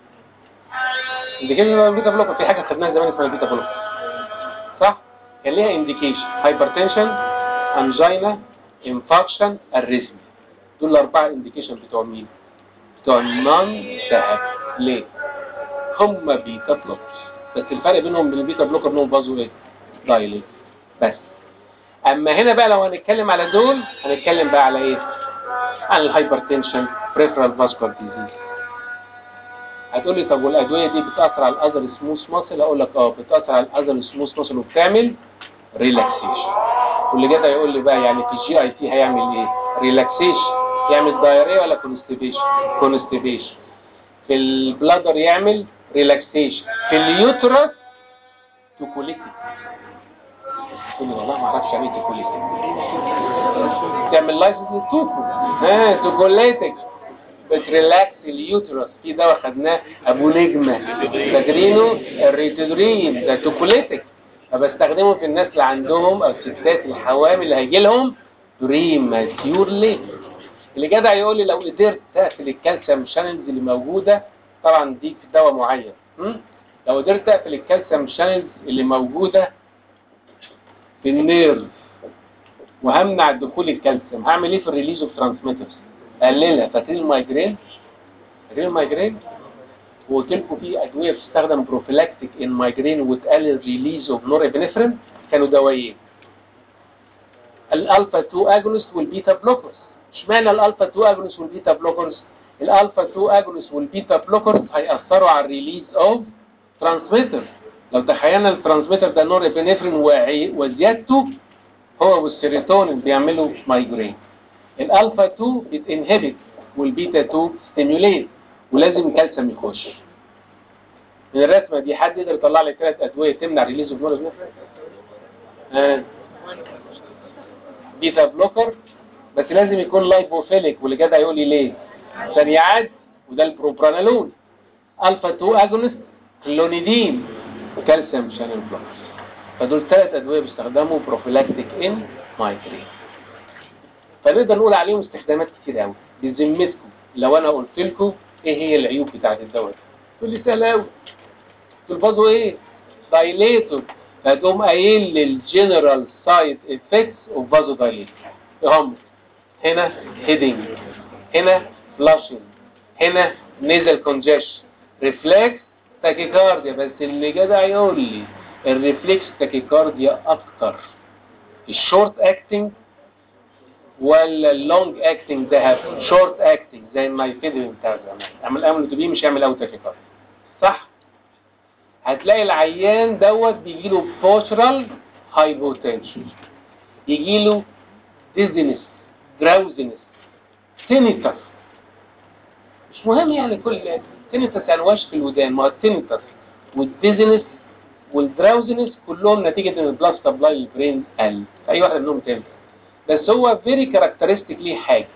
الانديكيشنز بتاعت البيتا بلوكر في حاجه خدناها زمان اسمها البيتا بلوكر صح كان ليها انديكيشن هايبرتنشن انجينا انفاكشن الريزم دول الاربعه انديكيشن بتوع مين بتوع النون ذهب ليه هم بيتا بلوكرز بس الفرق بينهم وبين البيتا بلوكر انهم فازو ايه دايليت بس اما هنا بقى لو هنتكلم على دول هنتكلم بقى على ايه عن الهايبرتنشن بريفرال فاسكولار ديزيز هتقول لي طب والادويه دي بتاثر على الاذر سموث ماسل اقول لك اه بتاثر على الاذر سموث ماسل وبتعمل ريلاكسيشن واللي جاي يقول لي بقى يعني في الجي اي تي هيعمل ايه ريلاكسيشن يعمل دايريه ولا كونستيبيشن كونستيبيشن في البلادر يعمل ريلاكسيشن في اليوترس توكوليتيك تقول لي والله ما اعرفش يعني ايه توكوليتيك تعمل لايسنس للتوكو ها توكوليتيك بتريلاكس اليوترس في دواء خدناه ابو نجمه فاكرينه الريتودرين ده توكوليتيك فبستخدمه في الناس اللي عندهم او الستات الحوامل اللي هيجي لهم بريماتيورلي اللي جدع يقول لي لو قدرت تقفل الكالسيوم شانلز اللي موجوده طبعا دي في دواء معين م? لو قدرت تقفل الكالسيوم شانلز اللي موجوده في النيرف وهمنع دخول الكالسيوم هعمل ايه في الريليز اوف ترانسميترز اقللها فاكرين المايجرين فاكرين المايجرين وقلت لكم في ادويه بتستخدم بروفيلاكتيك ان مايجرين وتقلل ريليز اوف نور ابنفرين كانوا دوايين الالفا 2 اجونست والبيتا بلوكرز اشمعنى الالفا 2 اجونست والبيتا بلوكرز الالفا 2 اجونست والبيتا بلوكرز هياثروا على الريليز اوف ترانسميتر لو تخيلنا الترانسميتر ده نور ابنفرين وزيادته هو والسيروتونين بيعملوا مايجرين الالفا 2 بتنهبت والبيتا 2 ستيموليت ولازم الكالسيوم يخش من الرسمه دي حد يقدر يطلع لي ثلاث ادويه تمنع ريليز اوف نور آه. بيتا بلوكر بس لازم يكون لايبوفيليك واللي جدع يقول لي ليه عشان يعد وده البروبرانالول الفا 2 اجونست كلونيدين وكالسيوم شانل بلوكر فدول ثلاث ادويه بيستخدموا بروفيلاكتيك ان مايجرين فنقدر نقول عليهم استخدامات كتير قوي بذمتكم لو انا قلت لكم ايه هي العيوب بتاعت الدواء ده تقول لي سهل قوي تلفظوا ايه دايليتور فتقوم قايل لي الجنرال سايد افكتس اوف فازو دايليتور هم هنا هيدنج هنا فلاشنج هنا نيزل كونجيشن ريفلكس تاكيكارديا بس اللي جدع يقول لي الريفلكس تاكيكارديا اكتر الشورت اكتنج ولا اللونج اكتنج ده شورت اكتنج زي النايفيدين بتاع زمان اعمل امل تو بي مش هيعمل اوت تاكيكارديا صح هتلاقي العيان دوت بيجي له بوشرال هايبوتنشن يجي له ديزنس دراوزنس تينيتس مش مهم يعني كل تينيتس يعني وش في الودان ما هو التينيتس والديزنس والدراوزنس كلهم نتيجة ان البلاد سبلاي للبرين قل اي واحدة منهم تاني بس هو فيري كاركترستيك ليه حاجة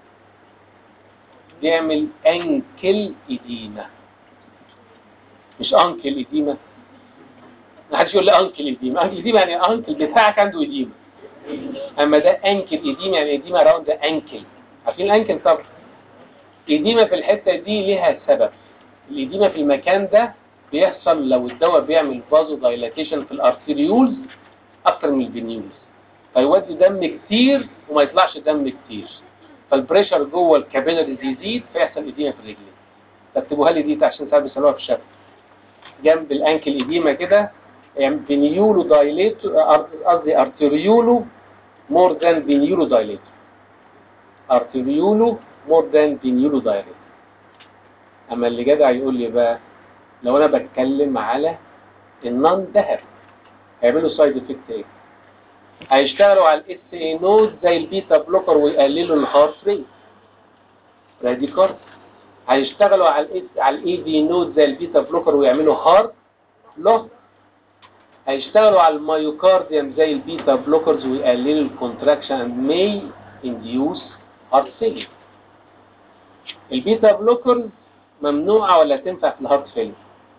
بيعمل انكل ايديما مش انكل ايديما ما حدش يقول لي انكل ايديما انكل ايديما يعني انكل بتاعك عنده ايديما اما ده انكل ايديما يعني ايديما راوند ذا انكل عارفين الانكل طبعا ايديما في الحته دي ليها سبب الايديما في المكان ده بيحصل لو الدواء بيعمل فازو دايلاتيشن في الارتريولز اكتر من الفينيولز فيودي دم كتير وما يطلعش دم كتير فالبريشر جوه الكابيلاريز يزيد فيحصل ايديما في الرجلين تكتبوها لي دي عشان ساعات بيسالوها في الشفا جنب الانكل ايديما كده يعني فينيولو دايليت قصدي ارتريولو مور ذان فينيولو دايليت ارتريولو مور ذان فينيولو دايليت اما اللي جدع يقول لي بقى لو انا بتكلم على النون ذهب هيعملوا سايد افكت ايه هيشتغلوا على الاس اي نود زي البيتا بلوكر ويقللوا الهارت ريت راديكارد هيشتغلوا على الاس على الاي دي نود زي البيتا بلوكر ويعملوا هارت لوك هيشتغلوا على المايوكارديوم زي البيتا بلوكرز ويقللوا الكونتراكشن and may induce heart failure البيتا بلوكرز ممنوعة ولا تنفع في الهارت فيلير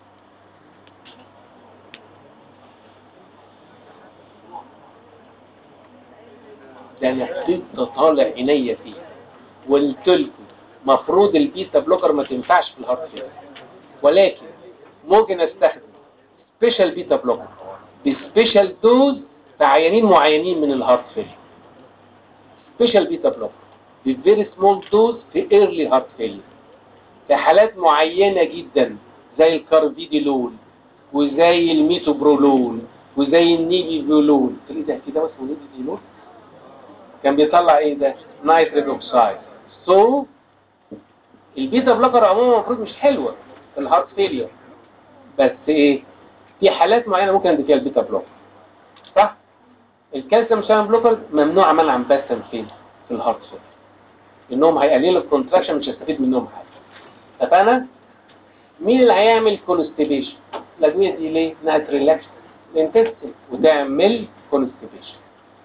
ده انا كنت طالع عينيا فيه قلت لكم مفروض البيتا بلوكر ما تنفعش في الهارت فيلير ولكن ممكن استخدم سبيشال بيتا بلوكر بسبيشال دوز في عيانين معينين من الهارت فيلير سبيشال بيتا بلوكر بفيري سمول دوز في ايرلي هارت فيلير في حالات معينة جدا زي الكارفيديلول وزي الميتوبرولول وزي النيبيفولول ايه ده كده اسمه نيبيفولول كان بيطلع ايه ده نايتريك اوكسايد سو so, البيتا بلوكر عموما المفروض مش حلوه في الهارت فيلير بس ايه في حالات معينه ممكن ادي فيها البيتا بلوكر صح الكالسيوم شان بلوكر ممنوع منعا باتا فين في الهارت فيلير انهم هيقللوا الكونتراكشن مش هستفيد منهم حاجه اتفقنا مين اللي هيعمل كونستيبيشن الادويه دي ليه انها تريلاكس الانتستين وتعمل كونستيبيشن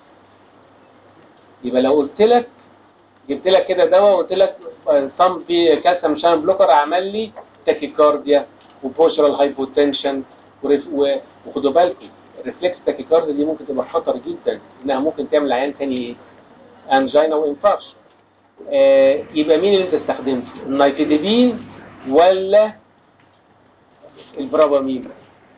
يبقى لو قلت لك جبت لك كده دواء وقلت لك صم في كالسيوم شان بلوكر عمل لي تاكيكارديا وبوشرال هايبوتنشن وخدوا بالكم الريفلكس تاكيكارديا دي ممكن تبقى خطر جدا انها ممكن تعمل عيان تاني ايه انجينا وانفارش آه يبقى مين اللي انت استخدمته النايفيديبين ولا البرابامين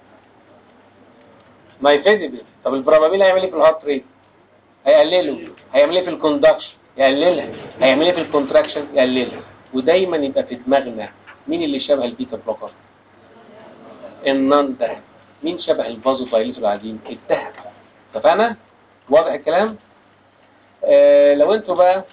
نايفيديبين طب البرابامين هيعمل ايه في الهارت ريت هيقلله هيعمل ايه في الكوندكشن يقللها هيعمل ايه في الكونتراكشن يقللها ودايما يبقى في دماغنا مين اللي شبه البيتا بلوكر النون ده مين شبه الفازو دايليتور العديم الذهب اتفقنا واضح الكلام آه لو انتوا بقى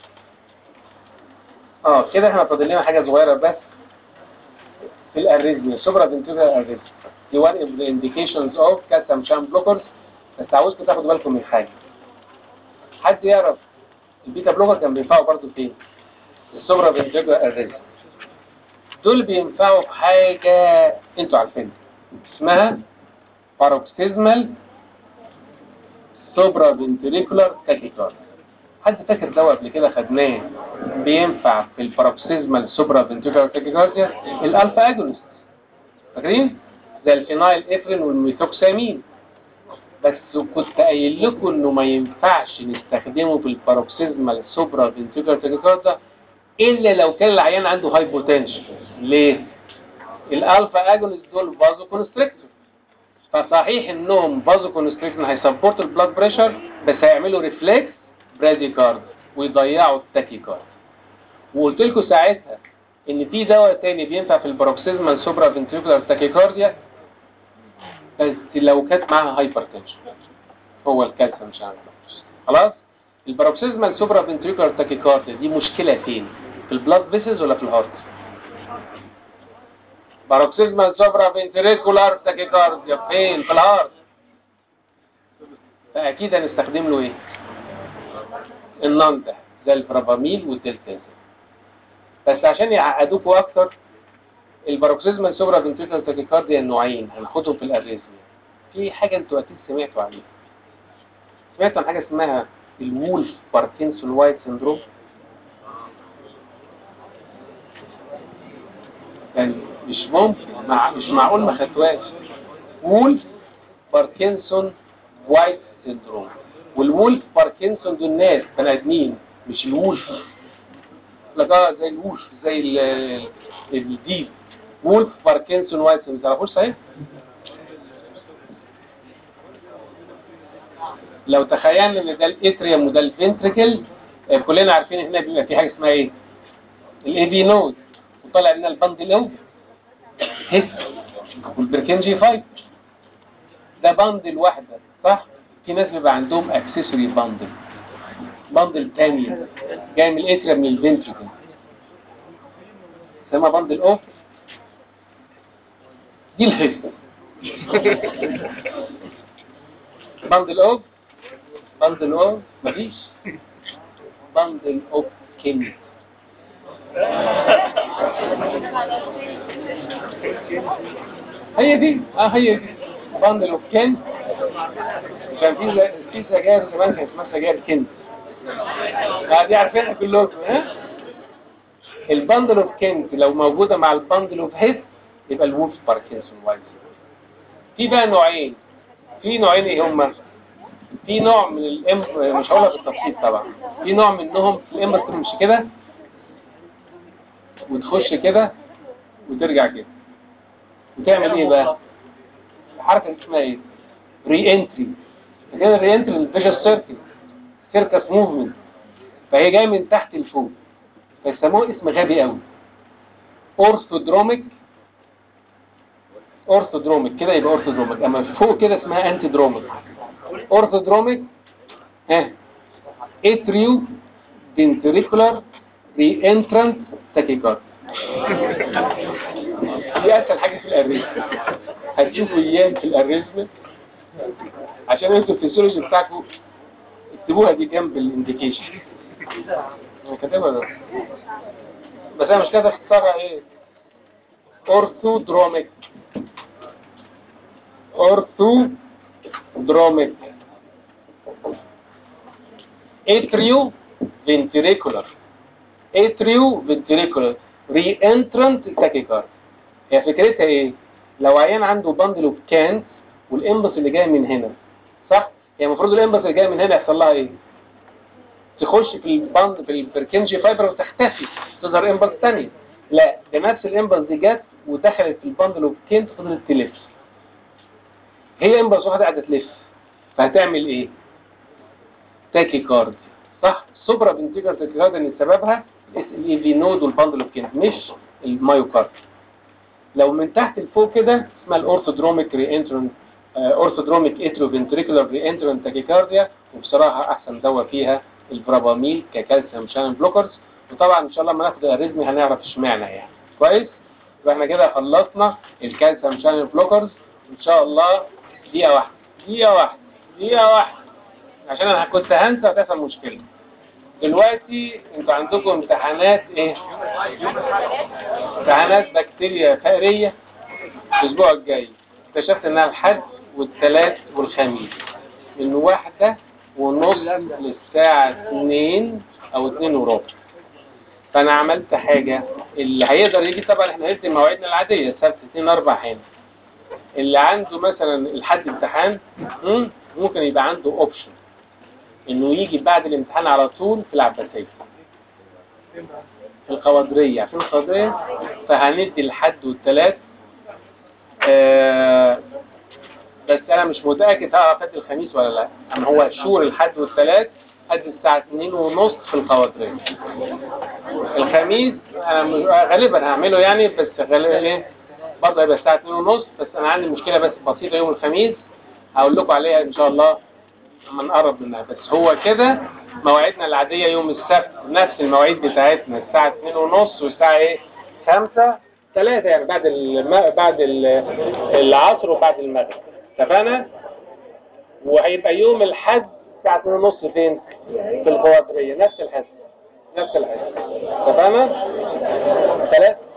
اه كده احنا فاضل لنا حاجه صغيره بس في الاريزميا سوبرا فنتريكولار اريزميا دي وان اوف ذا انديكيشنز اوف كالسيوم شان بلوكرز بس عاوزكم تاخدوا بالكم من حاجه حد يعرف البيتا بلوكر كان بينفعوا برضه فين السوبرا فنتريكولار اريزميا دول بينفعوا في حاجه انتوا عارفينها اسمها باروكسيزمال سوبرا فنتريكولار تاكيكارد حد فاكر دواء قبل كده خدناه بينفع في الباروكسيزمال سوبرا فنتريكولار تاكيكارديا الالفا اجونست فاكرين زي الفينايل افرين والميثوكسامين بس كنت قايل لكم انه ما ينفعش نستخدمه في الباروكسيزمال سوبرا فنتريكولار تاكيكارديا الا لو كان العيان عنده هايبوتنشن ليه الالفا اجونست دول فازو كونستريكتور فصحيح انهم فازو كونستريكشن هيسبورت البلاد بريشر بس هيعملوا ريفلكس براديكارد ويضيعوا التاكيكارد وقلت لكم ساعتها ان في دواء تاني بينفع في البروكسيزمال سوبرا فنتريكولار تاكيكارديا بس لو كانت معاها هايبرتنشن هو الكالسيوم شانل خلاص البروكسيزمال سوبرا فنتريكولار تاكيكارديا دي مشكله فين في البلاد فيسز ولا في الهارت باروكسيزمال سوبرا فنتريكولار تاكيكارديا فين في الهارت فاكيد هنستخدم له ايه النانتا زي الفراباميل والدلتازين بس عشان يعقدوكوا اكتر الباروكسيزمال سوبرا فنتريكولار تاكيكارديا نوعين هناخدهم في الاريزميا في حاجه انتوا اكيد سمعتوا عليها سمعتوا عن حاجه اسمها الوولف باركنسون وايت سندروم يعني مش ممكن مع مش معقول ما خدتوهاش وولف باركنسون وايت سندروم والولف باركنسون دول ناس بني ادمين مش الولف لك اه زي الولف زي ال- الديب وولف باركنسون وايت سندروم ما تعرفوش صحيح لو تخيلنا ان ده الاتريوم وده الفنتريكل آه، كلنا عارفين هنا بيبقى في حاجه اسمها ايه الاي في نود وطلع لنا الباندل اوف هيس والبركنجي فايب ده باندل واحده صح في ناس بيبقى عندهم اكسسوري باندل باندل تانية جاي من الاتريوم من الفنتريكل اسمها باندل اوف دي الهيس باندل اوف باندل اوف مفيش باندل اوف كيمياء هي دي اه هي دي باندل اوف كنت عشان في ز- في سجاير زمان كان اسمها سجاير كنت آه دي عارفينها كلكم ها الباندل اوف كنت لو موجوده مع الباندل اوف هيس يبقى الوولف باركنسون وايز في بقى نوعين في نوعين ايه هما في نوع من الام مش هقولها بالتفصيل طبعا في نوع منهم الام تمشي كده وتخش كده وترجع كده وتعمل ايه بقى الحركه دي اسمها ايه ري انتري كده ري انتري للفيجن سيركل سيركس موفمنت فهي جايه من تحت لفوق فيسموه اسم غبي قوي اورثودروميك اورثودروميك كده يبقى اورثودروميك اما فوق كده اسمها انتي دروميك اورثودروميك ها اتريو فنتريكولار ري انترانت تاكيكارد دي اسهل حاجه في الاريزم هتشوفوا ايام في الاريزم عشان انتوا الفسيولوجي بتاعكم اكتبوها دي جنب الانديكيشن انا كاتبها ده بس انا مش كاتب اختصارها ايه اورثودروميك اورثودروميك اتريو فنتريكولار اتريو فنتريكولار ري انترنت تاكيكارد هي فكرتها ايه لو عيان عنده باندل اوف كانت والامبس اللي جاي من هنا صح هي المفروض الامبس اللي جاي من هنا يحصل لها ايه تخش في الباند في البركنجي فايبر وتختفي تظهر امبس ثانيه لا ده نفس الامبس دي جت ودخلت في الباندل اوف كانت فضلت تلف هي امبس واحده قاعده تلف فهتعمل ايه تاكي كارد صح سوبرا فنتيجر تاكي كارد ان سببها اس الاي في نود والباندل اوف كانت مش المايوكارد لو من تحت لفوق كده اسمها الاورثودروميك ري انترنت اورثودروميك اترو فنتريكولار ري انترنت تاكيكارديا وبصراحه احسن دواء فيها الفراباميل ككالسيوم شانل بلوكرز وطبعا ان شاء الله لما ناخد الاريزمي هنعرف اشمعنى يعني كويس يبقى احنا كده خلصنا الكالسيوم شانل بلوكرز ان شاء الله دقيقه واحده دقيقه واحده دقيقه واحده عشان انا كنت هنسى وتحصل مشكله دلوقتي انتوا عندكم امتحانات ايه امتحانات بكتيريا فقريه الاسبوع الجاي اكتشفت انها الحد والثلاث والخميس من واحده ونص للساعة 2 او 2 وربع فانا عملت حاجة اللي هيقدر يجي طبعا احنا ندي مواعيدنا العادية السبت 2 4 هنا اللي عنده مثلا الحد امتحان مم، ممكن يبقى عنده اوبشن انه يجي بعد الامتحان على طول في العباسية في القوادرية عارفين القوادرية فهندي الحد والتلات آه بس انا مش متأكد هعرف ادي الخميس ولا لا اما هو شور الحد والتلات ادي الساعة 2 ونص في القوادرية الخميس انا مش- غالبا هعمله يعني بس غالبا ايه برضه هيبقى الساعة 2 ونص بس انا عندي مشكلة بس بسيطة يوم الخميس هقول لكم عليها ان شاء الله لما نقرب منها بس هو كده مواعيدنا العادية يوم السبت نفس المواعيد بتاعتنا الساعة 2 ونص والساعة ايه 5 3 يعني بعد الم... بعد ال- العصر وبعد المغرب اتفقنا وهيبقى يوم الحد الساعة 2 ونص فين في القوادرية نفس الحد نفس الحد اتفقنا ثلاث